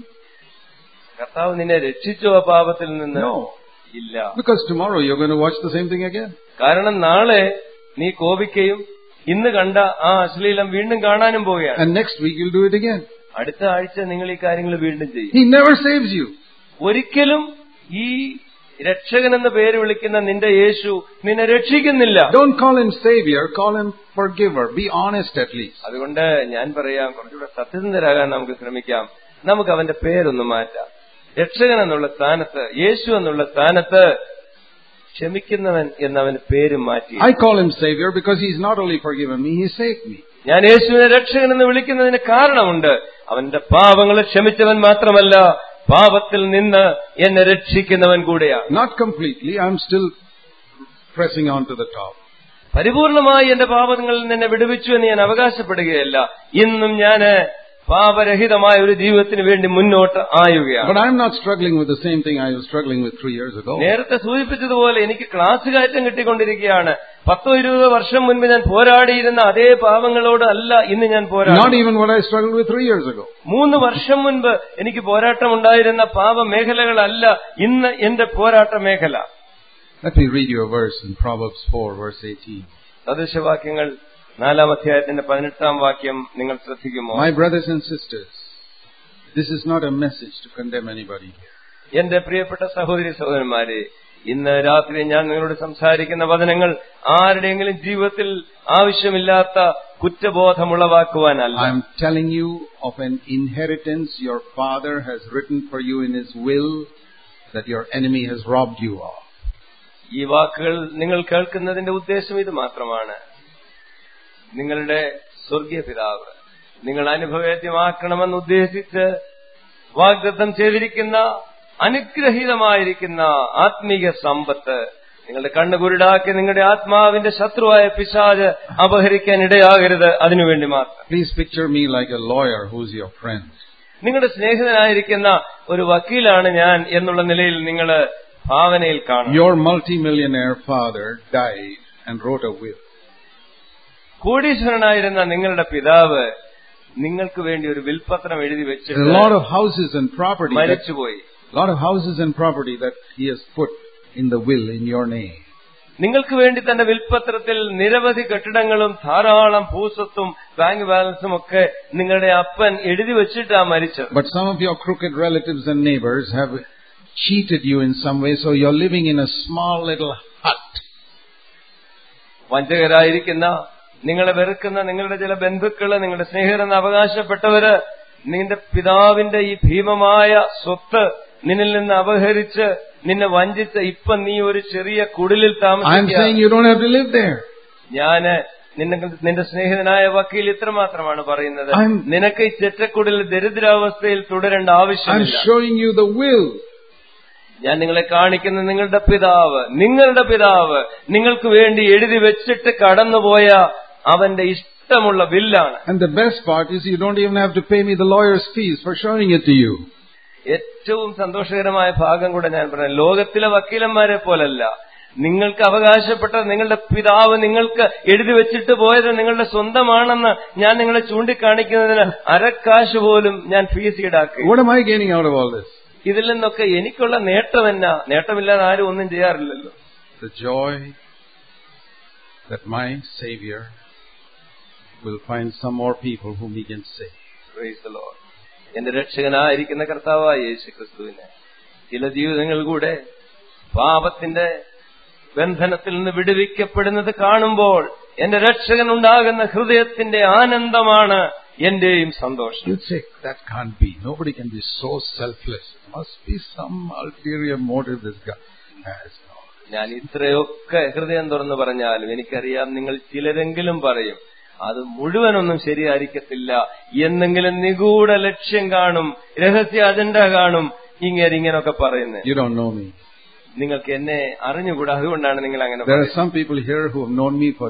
കർത്താവ് നിന്നെ രക്ഷിച്ചോ ആ പാപത്തിൽ നിന്ന് No. ഇല്ല Because tomorrow you're going to watch the same thing again. കാരണം നാളെ നീ കോപിക്കുകയും ഇന്ന് കണ്ട ആ അശ്ലീലം വീണ്ടും കാണാനും പോവുകയാണ് And next week you'll do it again. അടുത്ത ആഴ്ച നിങ്ങൾ ഈ കാര്യങ്ങൾ വീണ്ടും ചെയ്യും He never saves you. ഒരിക്കലും ഈ രക്ഷകൻ എന്ന പേര് വിളിക്കുന്ന നിന്റെ യേശു നിന്നെ രക്ഷിക്കുന്നില്ല Don't call Him Savior, call Him Forgiver. Be honest at least. അതുകൊണ്ട് ഞാൻ പറയാം കുറച്ചുകൂടെ സത്യസന്ധരാകാൻ നമുക്ക് ശ്രമിക്കാം നമുക്ക് അവന്റെ പേരൊന്ന് മാറ്റാം രക്ഷകൻ എന്നുള്ള സ്ഥാനത്ത് യേശു എന്നുള്ള സ്ഥാനത്ത് ക്ഷമിക്കുന്നവൻ എന്നവന് പേര് മാറ്റി I call Him Savior because He's not only forgiven me, He saved me. ഞാൻ യേശുവിനെ രക്ഷകൻ എന്ന് വിളിക്കുന്നതിന് കാരണമുണ്ട് അവന്റെ പാപങ്ങളെ ക്ഷമിച്ചവൻ മാത്രമല്ല പാപത്തിൽ നിന്ന് എന്നെ രക്ഷിക്കുന്നവൻ കൂടെയാണ് Not completely, I'm still pressing on to the top. പരിപൂർണമായി എന്റെ പാപങ്ങളിൽ നിന്നെ വിടുവിച്ചു എന്ന് ഞാൻ അവകാശപ്പെടുകയല്ല ഇന്നും ഞാന് പാപരഹിതമായ ഒരു ജീവിതത്തിന് വേണ്ടി മുന്നോട്ട് ആയുകയാണ് But I'm not struggling with the same thing I was struggling with three years ago. നേരത്തെ സൂചിപ്പിച്ചതുപോലെ എനിക്ക് ക്ലാസ് കയറ്റം കിട്ടിക്കൊണ്ടിരിക്കുകയാണ് പത്തോ ഇരുപതോ വർഷം മുൻപ് ഞാൻ പോരാടിയിരുന്ന അതേ പാപങ്ങളോട് അല്ല ഇന്ന് ഞാൻ Not പോരാടി even what I struggled with three years ago. മൂന്ന് വർഷം മുൻപ് എനിക്ക് പോരാട്ടമുണ്ടായിരുന്ന പാപ മേഖലകളല്ല ഇന്ന് എന്റെ പോരാട്ട മേഖല Let me read you a verse in Proverbs 4, verse 18. സദൃശവാക്യങ്ങൾ നാലാം അധ്യായത്തിന്റെ പതിനെട്ടാം വാക്യം നിങ്ങൾ ശ്രദ്ധിക്കുമോ My brothers and sisters, this is not a message to condemn anybody here. എന്റെ പ്രിയപ്പെട്ട സഹോദരി സഹോദരന്മാരെ ഇന്ന് രാത്രി ഞാൻ നിങ്ങളോട് സംസാരിക്കുന്ന വചനങ്ങൾ ആരുടെയെങ്കിലും ജീവിതത്തിൽ ആവശ്യമില്ലാത്ത കുറ്റബോധമുളവാക്കുവാനല്ല I'm telling you of an inheritance your father has written for you in his will that your enemy has robbed you of. ഈ വാക്കുകൾ നിങ്ങൾ കേൾക്കുന്നതിന്റെ ഉദ്ദേശം ഇത് മാത്രമാണ് നിങ്ങളുടെ സ്വർഗീയ പിതാവ് നിങ്ങൾ അനുഭവേദ്യമാക്കണമെന്ന് ഉദ്ദേശിച്ച് വാഗ്ദത്തം ചെയ്തിരിക്കുന്ന അനുഗ്രഹീതമായിരിക്കുന്ന ആത്മീയ സമ്പത്ത് നിങ്ങളുടെ കണ്ണ് കുരുടാക്കി നിങ്ങളുടെ ആത്മാവിന്റെ ശത്രുവായ പിശാജ് അപഹരിക്കാൻ ഇടയാകരുത് അതിനുവേണ്ടി മാത്രം Please picture me like a lawyer who's your friend. നിങ്ങളുടെ സ്നേഹിതനായിരിക്കുന്ന ഒരു വക്കീലാണ് ഞാൻ എന്നുള്ള നിലയിൽ നിങ്ങൾ ഭാവനയിൽ കാണും Your multimillionaire father died and wrote a will. കോടീശ്വരനായിരുന്ന നിങ്ങളുടെ പിതാവ് നിങ്ങൾക്ക് വേണ്ടി ഒരു വിൽപത്രം എഴുതി There's a വെച്ചിട്ട് lot of houses and property that, മരിച്ചുപോയി lot of houses and property that he has put in the will in your name. നിങ്ങൾക്ക് വേണ്ടി തന്റെ വിൽപത്രത്തിൽ നിരവധി കെട്ടിടങ്ങളും ധാരാളം ഭൂസ്വത്തും ബാങ്ക് ബാലൻസും ഒക്കെ നിങ്ങളുടെ അപ്പൻ എഴുതി വെച്ചിട്ടാ മരിച്ചത് But some of your crooked relatives and neighbors have cheated you in some way, so you're living in a small little hut. വഞ്ചകരായിരിക്കുന്ന നിങ്ങളെ വെറുക്കുന്ന നിങ്ങളുടെ ചില ബന്ധുക്കള് നിങ്ങളുടെ സ്നേഹിതരെന്ന് അവകാശപ്പെട്ടവര് നിന്റെ പിതാവിന്റെ ഈ ഭീമമായ സ്വത്ത് നിന്നിൽ നിന്ന് അപഹരിച്ച് നിന്നെ വഞ്ചിച്ച് ഇപ്പൊ നീ ഒരു ചെറിയ കുടിലിൽ I'm താമസിക്കുക saying you don't have to live there. ഞാന് നിന്നെ നിന്റെ സ്നേഹിതനായ വക്കീൽ ഇത്രമാത്രമാണ് പറയുന്നത് I'm- നിനക്ക് ഈ ചെറ്റക്കുടിൽ ദരിദ്രാവസ്ഥയിൽ തുടരേണ്ട I'm ആവശ്യമില്ല showing you the will. ഞാൻ നിങ്ങളെ കാണിക്കുന്ന നിങ്ങളുടെ പിതാവ് നിങ്ങളുടെ പിതാവ് നിങ്ങൾക്ക് വേണ്ടി എഴുതി വെച്ചിട്ട് കടന്നുപോയ അവന്റെ ഇഷ്ടമുള്ള ബില്ലാണ് And the best part is you don't even have to pay me the lawyer's fees for showing it to you. ഏറ്റവും സന്തോഷകരമായ ഭാഗം കൂടെ ഞാൻ പറയാം ലോകത്തിലെ വക്കീലന്മാരെ പോലല്ല നിങ്ങൾക്ക് അവകാശപ്പെട്ട നിങ്ങളുടെ പിതാവ് നിങ്ങൾക്ക് എഴുതി വെച്ചിട്ട് പോയത് നിങ്ങളുടെ സ്വന്തമാണെന്ന് ഞാൻ നിങ്ങളെ ചൂണ്ടിക്കാണിക്കുന്നതിന് അരക്കാശ് പോലും ഞാൻ ഫീസ് ഈടാക്കി What am I gaining out of all this? ഇതിൽ നിന്നൊക്കെ എനിക്കുള്ള നേട്ടം എന്നാ നേട്ടമില്ലാതെ ആരും ഒന്നും ചെയ്യാറില്ലല്ലോ The joy that my Savior will find some more people whom He can save. Praise the Lord. എന്റെ രക്ഷകനായിരിക്കുന്ന കർത്താവായ യേശു ക്രിസ്തുവിന് ചില ജീവിതങ്ങൾ കൂടെ പാപത്തിന്റെ ബന്ധനത്തിൽ നിന്ന് വിടുവിക്കപ്പെടുന്നത് കാണുമ്പോൾ എന്റെ രക്ഷകൻ ഉണ്ടാകുന്ന ഹൃദയത്തിന്റെ ആനന്ദമാണ് എന്റെയും സന്തോഷം You'd say, that can't be. Nobody can be so selfless. Must be some ulterior motive this guy has. No. ഞാൻ ഇത്രയൊക്കെ ഹൃദയം തുറന്നു പറഞ്ഞാലും എനിക്കറിയാം നിങ്ങൾ ചിലരെങ്കിലും പറയും അത് മുഴുവനൊന്നും ശരിയായിരിക്കത്തില്ല എന്തെങ്കിലും നിഗൂഢ ലക്ഷ്യം കാണും രഹസ്യ അജണ്ട കാണും ഇങ്ങനെ ഇങ്ങനൊക്കെ പറയുന്നത് You don't know me. നിങ്ങൾക്ക് എന്നെ അറിഞ്ഞുകൂടാ അതുകൊണ്ടാണ് നിങ്ങൾ അങ്ങനെ There are പറയുന്നത് some people here who have known me for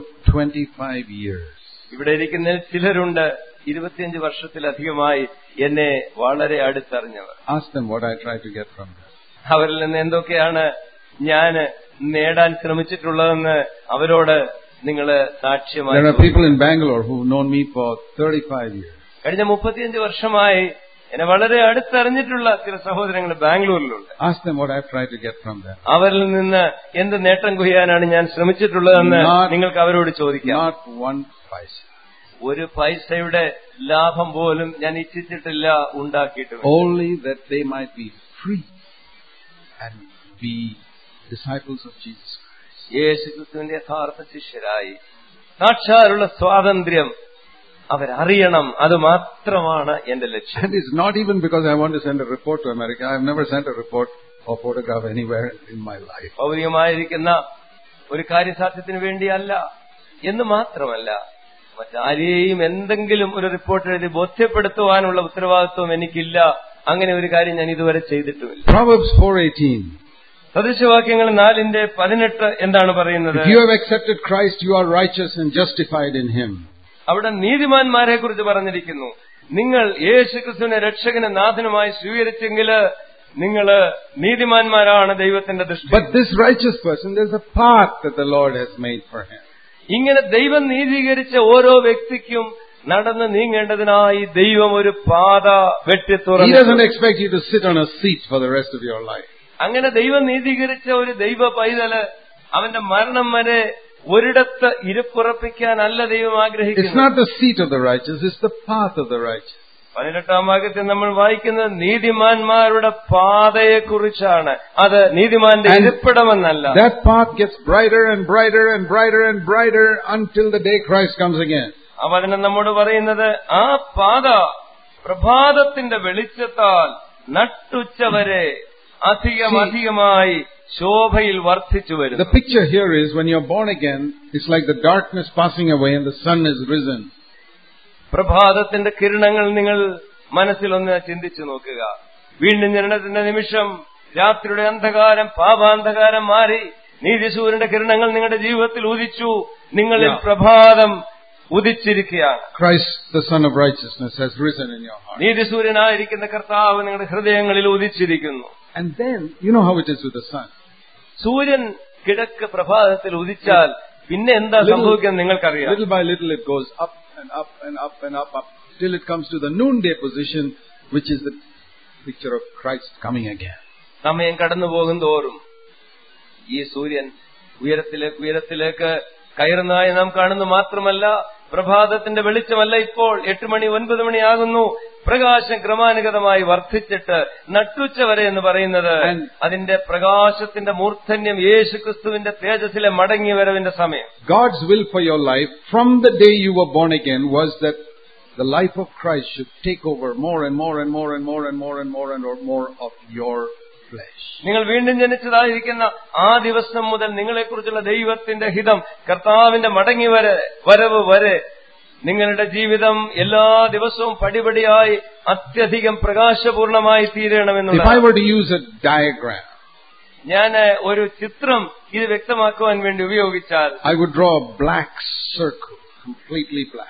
25 years. ഇവിടെ ഇരിക്കുന്ന ചിലരുണ്ട് ഇരുപത്തിയഞ്ച് വർഷത്തിലധികമായി എന്നെ വളരെ അടുത്തറിഞ്ഞവർ Ask them what I try to get from them. അവരിൽ നിന്ന് എന്തൊക്കെയാണ് ഞാൻ നേടാൻ ശ്രമിച്ചിട്ടുള്ളതെന്ന് അവരോട് നിങ്ങൾ സാക്ഷ്യമായി There are ചോദിക്കുക. people in Bangalore who've known me for 35 years. കഴിഞ്ഞ മുപ്പത്തിയഞ്ച് വർഷമായി എന്നെ വളരെ അടുത്തറിഞ്ഞിട്ടുള്ള ചില സഹോദരങ്ങൾ ബാംഗ്ലൂരിലുണ്ട് Ask them what I've tried to get from them. അവരിൽ നിന്ന് എന്ത് നേട്ടം കൊയ്യാനാണ് ഞാൻ ശ്രമിച്ചിട്ടുള്ളതെന്ന് Not- നിങ്ങൾക്ക് അവരോട് ചോദിക്കാം Not one paisa. ഒരു പൈസയുടെ ലാഭം പോലും ഞാൻ ഇച്ഛിച്ചിട്ടില്ല ഉണ്ടാക്കിയിട്ടില്ല Only that they might be free and be disciples of Jesus Christ. യേശുക്രിസ്തുവിന്റെ യഥാർത്ഥ ശിഷ്യരായി സാക്ഷാലുള്ള സ്വാതന്ത്ര്യം അവരറിയണം അത് മാത്രമാണ് എന്റെ ലക്ഷ്യം And it's not even because I want to send a report to America. I've never sent a report or photograph anywhere in my life. ഭൗതികമായിരിക്കുന്ന ഒരു കാര്യസാധ്യത്തിന് വേണ്ടിയല്ല എന്ന് മാത്രമല്ല മറ്റാരെയും എന്തെങ്കിലും ഒരു റിപ്പോർട്ട് എഴുതി ബോധ്യപ്പെടുത്തുവാനുള്ള ഉത്തരവാദിത്വം എനിക്കില്ല അങ്ങനെ ഒരു കാര്യം ഞാൻ ഇതുവരെ ചെയ്തിട്ടുമില്ല Proverbs 4:18. സദൃശവാക്യങ്ങൾ നാലിന്റെ പതിനെട്ട് എന്താണ് പറയുന്നത് If you have accepted Christ, you are righteous and justified in him. അവിടെ നീതിമാന്മാരെ കുറിച്ച് പറഞ്ഞിരിക്കുന്നു നിങ്ങൾ യേശുക്രിസ്തുവിനെ രക്ഷകന് നാഥനുമായി സ്വീകരിച്ചെങ്കിൽ നിങ്ങൾ നീതിമാന്മാരാണ് ദൈവത്തിന്റെ ദൃഷ്ടി But this righteous person, there's a path that the Lord has made for him. ഇങ്ങനെ ദൈവം നീതീകരിച്ച ഓരോ വ്യക്തിക്കും നടന്ന് നീങ്ങേണ്ടതിനായി ദൈവം ഒരു പാത വെട്ടി He doesn't തുറന്നു expect you to sit on a seat for the rest of your life. അങ്ങനെ ദൈവം നീതീകരിച്ച ഒരു ദൈവ പൈതല് അവന്റെ മരണം വരെ ഒരിടത്ത് ഇരിപ്പുറപ്പിക്കാനല്ല ദൈവം It's ആഗ്രഹിക്കുന്നത് not the seat of the righteous, it's the path of the righteous. പതിനെട്ടാം വാക്യത്തിൽ നമ്മൾ വായിക്കുന്നത് നീതിമാന്മാരുടെ പാതയെക്കുറിച്ചാണ് അത് നീതിമാന്റെ And ഇരിപ്പിടമെന്നല്ല That path gets brighter and brighter and brighter and brighter until the day Christ comes again. ആ വചനം നമ്മോട് പറയുന്നത് ആ പാത പ്രഭാതത്തിന്റെ വെളിച്ചത്താൽ നട്ടുച്ചവരെ അധികം See- അധികമായി ശോഭയിൽ വർദ്ധിച്ചു The വരുന്നു picture here is when you're born again, it's like the darkness passing away and the sun is risen. പ്രഭാതത്തിന്റെ കിരണങ്ങൾ നിങ്ങൾ മനസ്സിലൊന്ന് ചിന്തിച്ചു നോക്കുക വീണ്ടും ജനനത്തിന്റെ നിമിഷം രാത്രിയുടെ അന്ധകാരം പാപാന്ധകാരം മാറി നീതിസൂര്യന്റെ കിരണങ്ങൾ നിങ്ങളുടെ ജീവിതത്തിൽ ഉദിച്ചു നിങ്ങളിൽ Yeah. പ്രഭാതം ഉദിച്ചിരിക്കുകയാണ് Christ, the Son of Righteousness, has risen in your heart. നീതിസൂര്യനായിരിക്കുന്ന കർത്താവ് നിങ്ങളുടെ ഹൃദയങ്ങളിൽ ഉദിച്ചിരിക്കുന്നു And then, you know how it is with the sun. സൂര്യൻ കിഴക്ക് പ്രഭാതത്തിൽ ഉദിച്ചാൽ പിന്നെ എന്താ Little- സംഭവിക്കുന്നത് നിങ്ങൾക്കറിയാം Little by little it goes up and up and up and up, up till it comes to the noonday position, which is the picture of Christ coming again. സമയം കടന്നു പോകും തോറും ഈ സൂര്യൻ ഉയരത്തിലേക്ക് ഉയരത്തിലേക്ക് കയറുന്നതായി നാം കാണുന്നു മാത്രമല്ല പ്രഭാതത്തിന്റെ വെളിച്ചമല്ല ഇപ്പോൾ എട്ട് മണി ഒൻപത് മണിയാകുന്നു പ്രകാശം ക്രമാനുഗതമായി വർദ്ധിച്ചിട്ട് നട്ടുച്ച വരെ എന്ന് പറയുന്നത് And- അതിന്റെ പ്രകാശത്തിന്റെ മൂർധന്യം യേശു ക്രിസ്തുവിന്റെ തേജസ്സിലെ മടങ്ങി വരവിന്റെ സമയം God's will for your life from the day you were born again was that the life of Christ should take over more and more and more and more and more and more and more of your flesh. നിങ്ങൾ വീണ്ടും ജനിച്ചതായിരിക്കുന്ന ആ ദിവസം മുതൽ നിങ്ങളെക്കുറിച്ചുള്ള ദൈവത്തിന്റെ ഹിതം കർത്താവിന്റെ മടങ്ങി വരെ വരവ് വരെ നിങ്ങളുടെ ജീവിതം എല്ലാ ദിവസവും പടിപടിയായി അത്യധികം പ്രകാശപൂർണമായി If I തീരണമെന്നുള്ളത് were to use a diagram, ഞാൻ ഒരു ചിത്രം ഇത് വ്യക്തമാക്കുവാൻ വേണ്ടി ഉപയോഗിച്ചാൽ I would draw a black circle, completely black.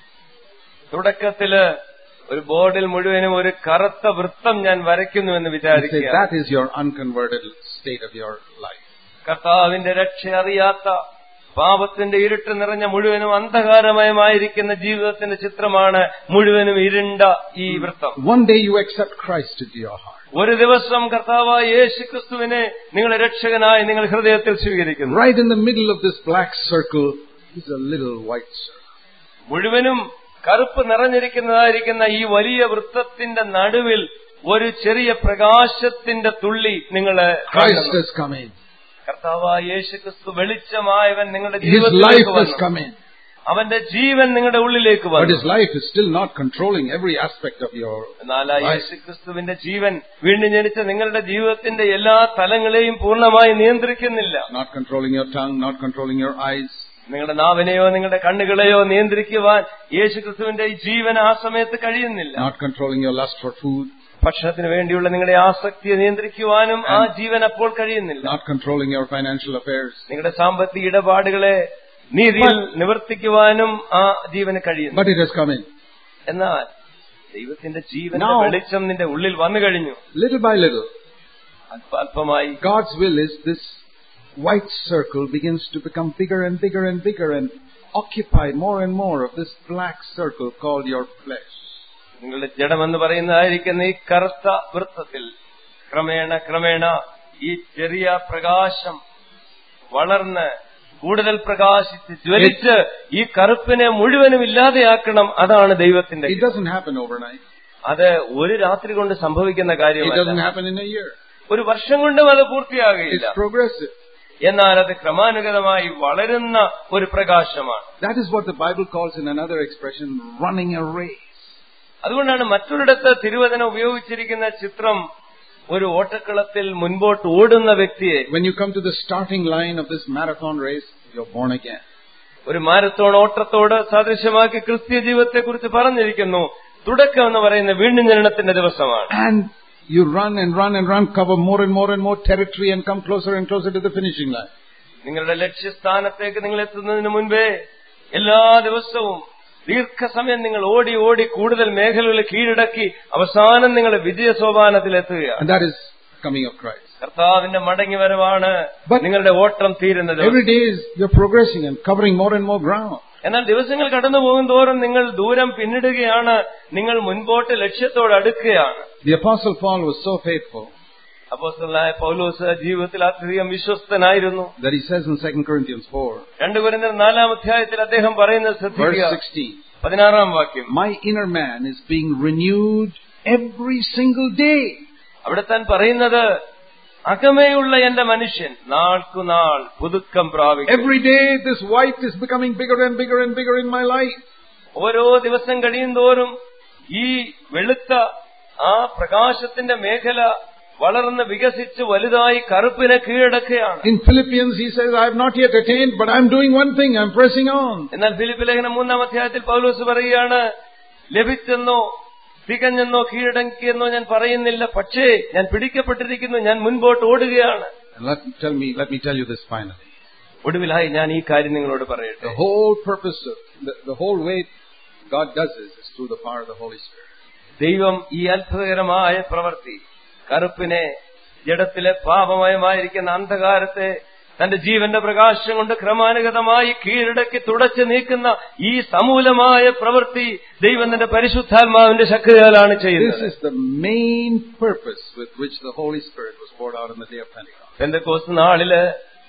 തുടക്കത്തില് ഒരു ബോർഡിൽ മുഴുവനും ഒരു കറുത്ത വൃത്തം ഞാൻ വരയ്ക്കുന്നുവെന്ന് And say വിചാരിക്കുക that is your unconverted state of your life. കർത്താവിന്റെ രക്ഷ അറിയാത്ത പാപത്തിന്റെ ഇരുട്ട് നിറഞ്ഞ മുഴുവനും അന്ധകാരമയമായിരിക്കുന്ന ജീവിതത്തിന്റെ ചിത്രമാണ് മുഴുവനും ഇരുണ്ട ഈ വൃത്തം One day you accept Christ into your heart. ഒരു ദിവസം കർത്താവായ യേശു ക്രിസ്തുവിനെ നിങ്ങളെ രക്ഷകനായി നിങ്ങൾ ഹൃദയത്തിൽ സ്വീകരിക്കുന്നു Right in the middle of this black circle is a little white circle. മുഴുവനും കറുപ്പ് നിറഞ്ഞിരിക്കുന്നതായിരിക്കുന്ന ഈ വലിയ വൃത്തത്തിന്റെ നടുവിൽ ഒരു ചെറിയ പ്രകാശത്തിന്റെ തുള്ളി നിങ്ങൾ Christ has come in. കർത്താവായ യേശു ക്രിസ്തു വെളിച്ചമായവൻ നിങ്ങളുടെ His life ജീവിതത്തിലേക്ക് has വന്നു come in. അവന്റെ ജീവൻ നിങ്ങളുടെ ഉള്ളിലേക്ക് But വന്നു his life is still not controlling every aspect of your എന്നാൽ ആ life. യേശു ക്രിസ്തുവിന്റെ ജീവൻ വീണ്ടും ജനിച്ച നിങ്ങളുടെ ജീവിതത്തിന്റെ എല്ലാ തലങ്ങളെയും പൂർണ്ണമായി നിയന്ത്രിക്കുന്നില്ല Not controlling your tongue, not controlling your eyes, നിങ്ങളുടെ നാവിനെയോ നിങ്ങളുടെ കണ്ണുകളെയോ നിയന്ത്രിക്കുവാൻ യേശു ക്രിസ്തുവിന്റെ ഈ ജീവൻ ആ സമയത്ത് കഴിയുന്നില്ല not controlling your lust for food, ഭക്ഷണത്തിന് വേണ്ടിയുള്ള നിങ്ങളുടെ ആസക്തിയെ നിയന്ത്രിക്കുവാനും ആ ജീവൻ അപ്പോൾ കഴിയുന്നില്ല not controlling your financial affairs. നിങ്ങളുടെ സാമ്പത്തിക ഇടപാടുകളെ നീതിയിൽ നിവർത്തിക്കുവാനും ആ ജീവന് കഴിയുന്നു But it has come in. എന്നാൽ ദൈവത്തിന്റെ ജീവന്റെ Now- വെളിച്ചം നിന്റെ ഉള്ളിൽ വന്നു കഴിഞ്ഞു Little by little, അല്പ അല്പമായി God's will is this white circle begins to become bigger and bigger and bigger and occupy more and more of this black circle called your flesh. നിങ്ങളുടെ ജഡമെന്ന് പറയുന്നതായിരിക്കുന്ന ഈ കറുത്ത വൃത്തത്തിൽ ക്രമേണ ക്രമേണ ഈ ചെറിയ പ്രകാശം വളർന്ന് കൂടുതൽ പ്രകാശിച്ച് ജ്വലിച്ച് ഈ കറുപ്പിനെ മുഴുവനും ഇല്ലാതെയാക്കണം അതാണ് ദൈവത്തിന്റെ It doesn't happen overnight. അത് ഒരു രാത്രി കൊണ്ട് സംഭവിക്കുന്ന It കാര്യമല്ല doesn't happen in a year. ഒരു വർഷം കൊണ്ടും അത് പൂർത്തിയാകുകയില്ല It's progressive. എന്നാൽ അത് ക്രമാനുഗതമായി വളരുന്ന ഒരു പ്രകാശമാണ് That is what the Bible calls in another expression running a race. അതുകൊണ്ടാണ് മറ്റൊരിടത്ത് തിരുവചനം ഉപയോഗിച്ചിരിക്കുന്ന ചിത്രം ഒരു ഓട്ടക്കളത്തിൽ മുൻപോട്ട് ഓടുന്ന വ്യക്തിയെ When you come to the starting line of this marathon race, you're born again. ഒരു മാരത്തോൺ ഓട്ടത്തോട് സദൃശമാക്കി ക്രിസ്തീയ ജീവിതത്തെ കുറിച്ച് പറഞ്ഞിരിക്കുന്നു തുടക്കം എന്ന് പറയുന്ന വീണ്ടും ജനനത്തിന്റെ ദിവസമാണ് And you run and run and run, cover more and more and more territory and come closer and closer to the finishing line. നിങ്ങളുടെ ലക്ഷ്യസ്ഥാനത്തേക്ക് നിങ്ങൾ എത്തുന്നതിന് മുൻപേ എല്ലാ ദിവസവും ദീർഘസമയം നിങ്ങൾ ഓടി ഓടി കൂടുതൽ മേഖലകൾ കീഴടക്കി അവസാനം നിങ്ങൾ വിജയ സോപാനത്തിലെത്തുകയാണ് And that is coming of Christ. കർത്താവിന്റെ മടങ്ങി വരവാണ് But- നിങ്ങളുടെ ഓട്ടം തീരുന്നത് Every day is you're progressing and covering more and more ground. എന്നാൽ ദിവസങ്ങൾ കടന്നു പോകും തോറും നിങ്ങൾ ദൂരം പിന്നിടുകയാണ് നിങ്ങൾ മുൻപോട്ട് ലക്ഷ്യത്തോട് അടുക്കുകയാണ് The apostle Paul was so faithful അപ്പോസ്തലനായ പൗലോസ് ജീവിതത്തിൽ അത്യധികം വിശ്വസ്തനായിരുന്നു that he says in 2 Corinthians 4, രണ്ടു കുരിന്തർ നാലാം അധ്യായത്തിൽ അദ്ദേഹം പറയുന്നത് verse ശ്രദ്ധിക്കുക 16, പതിനാറാം വാക്യം My inner man is being renewed every single day. അവിടെ താൻ പറയുന്നത് അകമേയുള്ള എന്റെ മനുഷ്യൻ നാൾക്കുനാൾ പുതുക്കം പ്രാപിക്കും Every day this white is becoming bigger and bigger and bigger in my life. ഓരോ ദിവസം കഴിയും തോറും ഈ വെളുത്ത ആ പ്രകാശത്തിന്റെ മേഖല വളർന്ന് വികസിച്ച് വലുതായി കറുപ്പിനെ കീഴടക്കുകയാണ് In Philippians he says, I have not yet attained, but I'm doing one thing, I'm pressing on. എന്നാൽ ഫിലിപ്പ് ലേഖനം മൂന്നാം അധ്യായത്തിൽ പൗലോസ് പറയുകയാണ് ലഭിച്ചെന്നോ തികഞ്ഞെന്നോ കീഴടക്കിയെന്നോ ഞാൻ പറയുന്നില്ല പക്ഷേ ഞാൻ പിടിക്കപ്പെട്ടിരിക്കുന്നു ഞാൻ മുൻപോട്ട് ഓടുകയാണ് And let me tell me, let me tell you this finally. ഒടുവിലായി ഞാൻ ഈ കാര്യം നിങ്ങളോട് പറയട്ടെ The whole purpose of, the, the whole way God does this is through the power of the Holy Spirit. ദൈവം ഈ അത്ഭുതകരമായ പ്രവൃത്തി കറുപ്പിനെ ജഡത്തിലെ പാപമയമായിരിക്കുന്ന അന്ധകാരത്തെ തന്റെ ജീവന്റെ പ്രകാശം കൊണ്ട് ക്രമാനുഗതമായി കീഴടക്കി തുടച്ചു നീക്കുന്ന ഈ സമൂലമായ പ്രവൃത്തി ദൈവം തന്റെ പരിശുദ്ധാത്മാവിന്റെ ശക്തിയാലാണ് This ചെയ്യുന്നത് is the main purpose with which the Holy Spirit was poured out on the day of Pentecost. പെന്തക്കോസ് നാളില്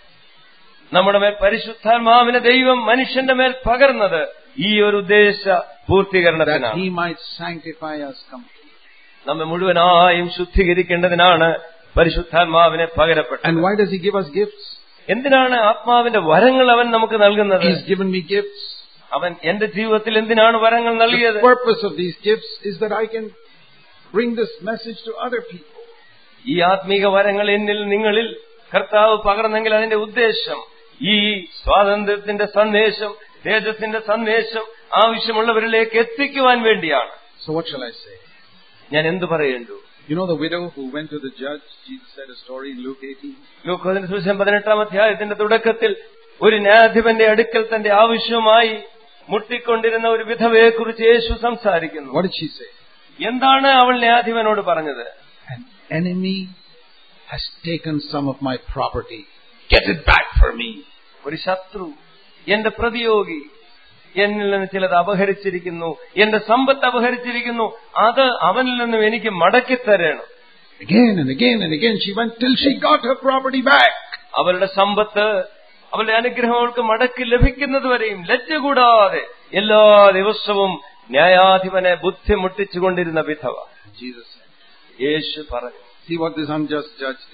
നമ്മുടെ മേൽ പരിശുദ്ധാത്മാവിനെ ദൈവം മനുഷ്യന്റെ മേൽ പകർന്നത് ഈ ഒരു ഉദ്ദേശ That പൂർത്തീകരണത്തിനാണ് He might sanctify us completely. നമ്മെ മുഴുവനായും ശുദ്ധീകരിക്കേണ്ടതിനാണ് പരിശുദ്ധാത്മാവിനെ പകരപ്പെട്ടത് And why does He give us gifts? എന്തിനാണ് ആത്മാവിന്റെ വരങ്ങൾ അവൻ നമുക്ക് നൽകുന്നത് He's given me gifts. അവൻ എന്റെ ജീവിതത്തിൽ എന്തിനാണ് വരങ്ങൾ നൽകിയത് The purpose of these gifts is that I can bring this message to other people. ഈ ആത്മീക വരങ്ങൾ എന്നിൽ നിങ്ങളിൽ കർത്താവ് പകർന്നെങ്കിൽ അതിന്റെ ഉദ്ദേശം ഈ സ്വാതന്ത്ര്യത്തിന്റെ സന്ദേശം തേജസ്സിന്റെ സന്ദേശം ആവശ്യമുള്ളവരിലേക്ക് എത്തിക്കുവാൻ വേണ്ടിയാണ് So what shall I say? ഞാൻ എന്തു പറയേണ്ടു You know the widow who went to the judge? Jesus said a story in Luke 18. ലൂക്കോസിന്റെ സുവിശേഷം പതിനെട്ടാം അധ്യായത്തിന്റെ തുടക്കത്തിൽ ഒരു ന്യായാധിപന്റെ അടുക്കൽ തന്റെ ആവശ്യവുമായി മുട്ടിക്കൊണ്ടിരുന്ന ഒരു വിധവയെക്കുറിച്ച് യേശു സംസാരിക്കുന്നു What did she say? എന്താണ് അവൾ ന്യായാധിപനോട് പറഞ്ഞത് An enemy has taken some of my property. Get it back for me. ഒരു ശത്രു എന്റെ പ്രതിയോഗി എന്നിൽ നിന്ന് ചിലത് അപഹരിച്ചിരിക്കുന്നു എന്റെ സമ്പത്ത് അപഹരിച്ചിരിക്കുന്നു അത് അവനിൽ നിന്നും എനിക്ക് മടക്കി തരണം Again and again and again she went till she got her property back. അവളുടെ സമ്പത്ത് അവളുടെ അനുഗ്രഹം അവൾക്ക് മടക്കി ലഭിക്കുന്നത് വരെയും ലജ്ജ കൂടാതെ എല്ലാ ദിവസവും ന്യായാധിപനെ ബുദ്ധിമുട്ടിച്ചുകൊണ്ടിരുന്ന വിധവ Jesus said, യേശു പറഞ്ഞു See what this unjust judge did.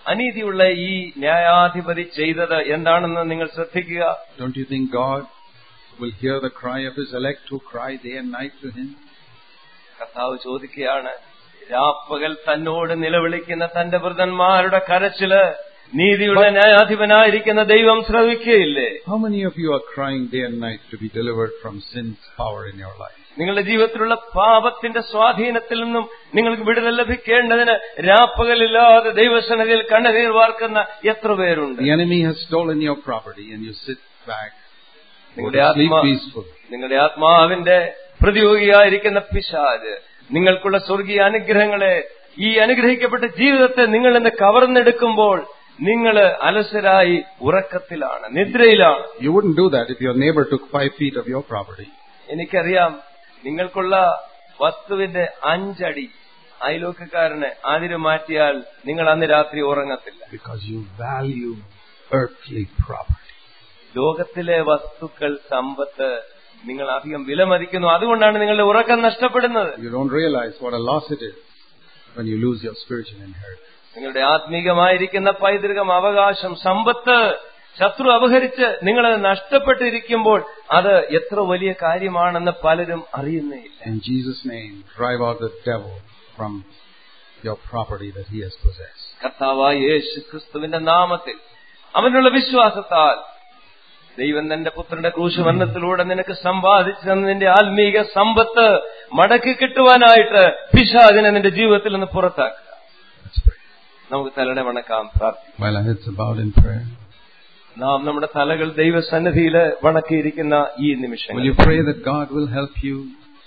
അനീതിയുള്ള ഈ ന്യായാധിപതി ചെയ്തത് എന്താണെന്ന് നിങ്ങൾ ശ്രദ്ധിക്കുക Don't you think God will hear the cry of His elect who cry day and night to Him? കർത്താവ് ചോദിക്കുകയാണ് രാപ്പകൽ തന്നോട് നിലവിളിക്കുന്ന തന്റെ വൃതന്മാരുടെ കരച്ചില് നീതിയുടെ ന്യായാധിപനായിരിക്കുന്ന ദൈവം ശ്രവിക്കുകയില്ലേ How many of you are crying day and night to be delivered from sin's power in your life? നിങ്ങളുടെ ജീവിതത്തിലുള്ള പാപത്തിന്റെ സ്വാധീനത്തിൽ നിന്നും നിങ്ങൾക്ക് വിടുതൽ ലഭിക്കേണ്ടതിന് രാപ്പകലില്ലാതെ ദൈവസന്നിധിയിൽ കണ്ണുനീർ വാർക്കുന്ന എത്ര പേരുണ്ട് The enemy has stolen your property and you sit back, go നിങ്ങളുടെ to sleep ആത്മാ peaceful. നിങ്ങളുടെ ആത്മാവിന്റെ പ്രതിയോഗിയായിരിക്കുന്ന പിശാജ് നിങ്ങൾക്കുള്ള സ്വർഗീയ അനുഗ്രഹങ്ങളെ ഈ അനുഗ്രഹിക്കപ്പെട്ട ജീവിതത്തെ നിങ്ങൾ ഇന്ന് കവർന്നെടുക്കുമ്പോൾ നിങ്ങൾ അലസരായി ഉറക്കത്തിലാണ് നിദ്രയിലാണ് You wouldn't do that if your neighbor took five feet of your property. എനിക്കറിയാം നിങ്ങൾക്കുള്ള വസ്തുവിന്റെ അഞ്ചടി അയലോക്കക്കാരന് അതിര് മാറ്റിയാൽ നിങ്ങൾ അന്ന് രാത്രി ഉറങ്ങത്തില്ല Because you value earthly property. ലോകത്തിലെ വസ്തുക്കൾ സമ്പത്ത് നിങ്ങൾ അധികം വിലമതിക്കുന്നു അതുകൊണ്ടാണ് നിങ്ങളുടെ ഉറക്കം നഷ്ടപ്പെടുന്നത് You don't realize what a loss it is when you lose your spiritual inheritance. നിങ്ങളുടെ ആത്മീകമായിരിക്കുന്ന പൈതൃകം അവകാശം സമ്പത്ത് ശത്രു അപഹരിച്ച് നിങ്ങളത് നഷ്ടപ്പെട്ടിരിക്കുമ്പോൾ അത് എത്ര വലിയ കാര്യമാണെന്ന് പലരും അറിയുന്നേയില്ല In Jesus' name, drive out the devil from your property that he has possessed. കർത്താവായ യേശു ക്രിസ്തുവിന്റെ നാമത്തിൽ അവനുള്ള വിശ്വാസത്താൽ ദൈവം തന്റെ പുത്രന്റെ ക്രൂശുമരണത്തിലൂടെ നിനക്ക് സമ്പാദിച്ചു തന്ന നിന്റെ ആത്മീക സമ്പത്ത് മടക്കി കിട്ടുവാനായിട്ട് പിശാദിനെ നിന്റെ ജീവിതത്തിൽ നിന്ന് പുറത്താക്കുക Let's pray. നമുക്ക് തലയുടെ വണക്കാം പ്രാർത്ഥിക്കാം While our heads are bowed in prayer, നാം നമ്മുടെ തലകൾ ദൈവസന്നിധിയിൽ വണക്കിയിരിക്കുന്ന ഈ നിമിഷം will you pray that God will help you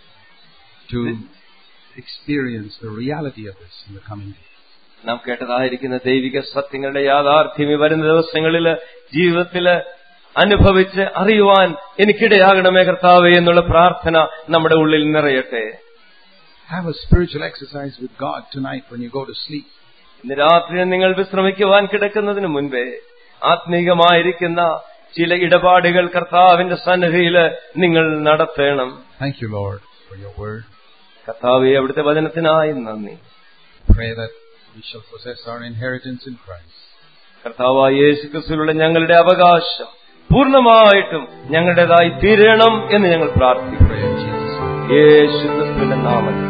to experience the reality of this in the coming days? നാം കേട്ടതായിരിക്കുന്ന ദൈവിക സത്യങ്ങളുടെ യാഥാർത്ഥ്യം ഈ വരുന്ന ദിവസങ്ങളിൽ ജീവിതത്തിൽ അനുഭവിച്ച് അറിയുവാൻ എനിക്കിടയാകണമേ കർത്താവേ എന്നുള്ള പ്രാർത്ഥന നമ്മുടെ ഉള്ളിൽ നിറയട്ടെ Have a spiritual exercise with God tonight when you go to sleep. ഇന്ന് രാത്രി നിങ്ങൾ വിശ്രമിക്കുവാൻ കിടക്കുന്നതിന് മുൻപേ ആത്മീകമായിരിക്കുന്ന ചില ഇടപാടുകൾ കർത്താവിന്റെ സന്നിധിയിൽ നിങ്ങൾ നടത്തണം Thank you, Lord, for your word. കർത്താവെ അവിടുത്തെ വചനത്തിനായി നന്ദി Pray that we shall possess our inheritance in Christ. കർത്താവായ യേശു ക്രിസ്തുവിലുള്ള ഞങ്ങളുടെ അവകാശം പൂർണ്ണമായിട്ടും ഞങ്ങളുടേതായി തീരണം എന്ന് ഞങ്ങൾ പ്രാർത്ഥിക്കും Pray in Jesus' name. യേശു ക്രിസ്തുവിന്റെ നാമത്തിൽ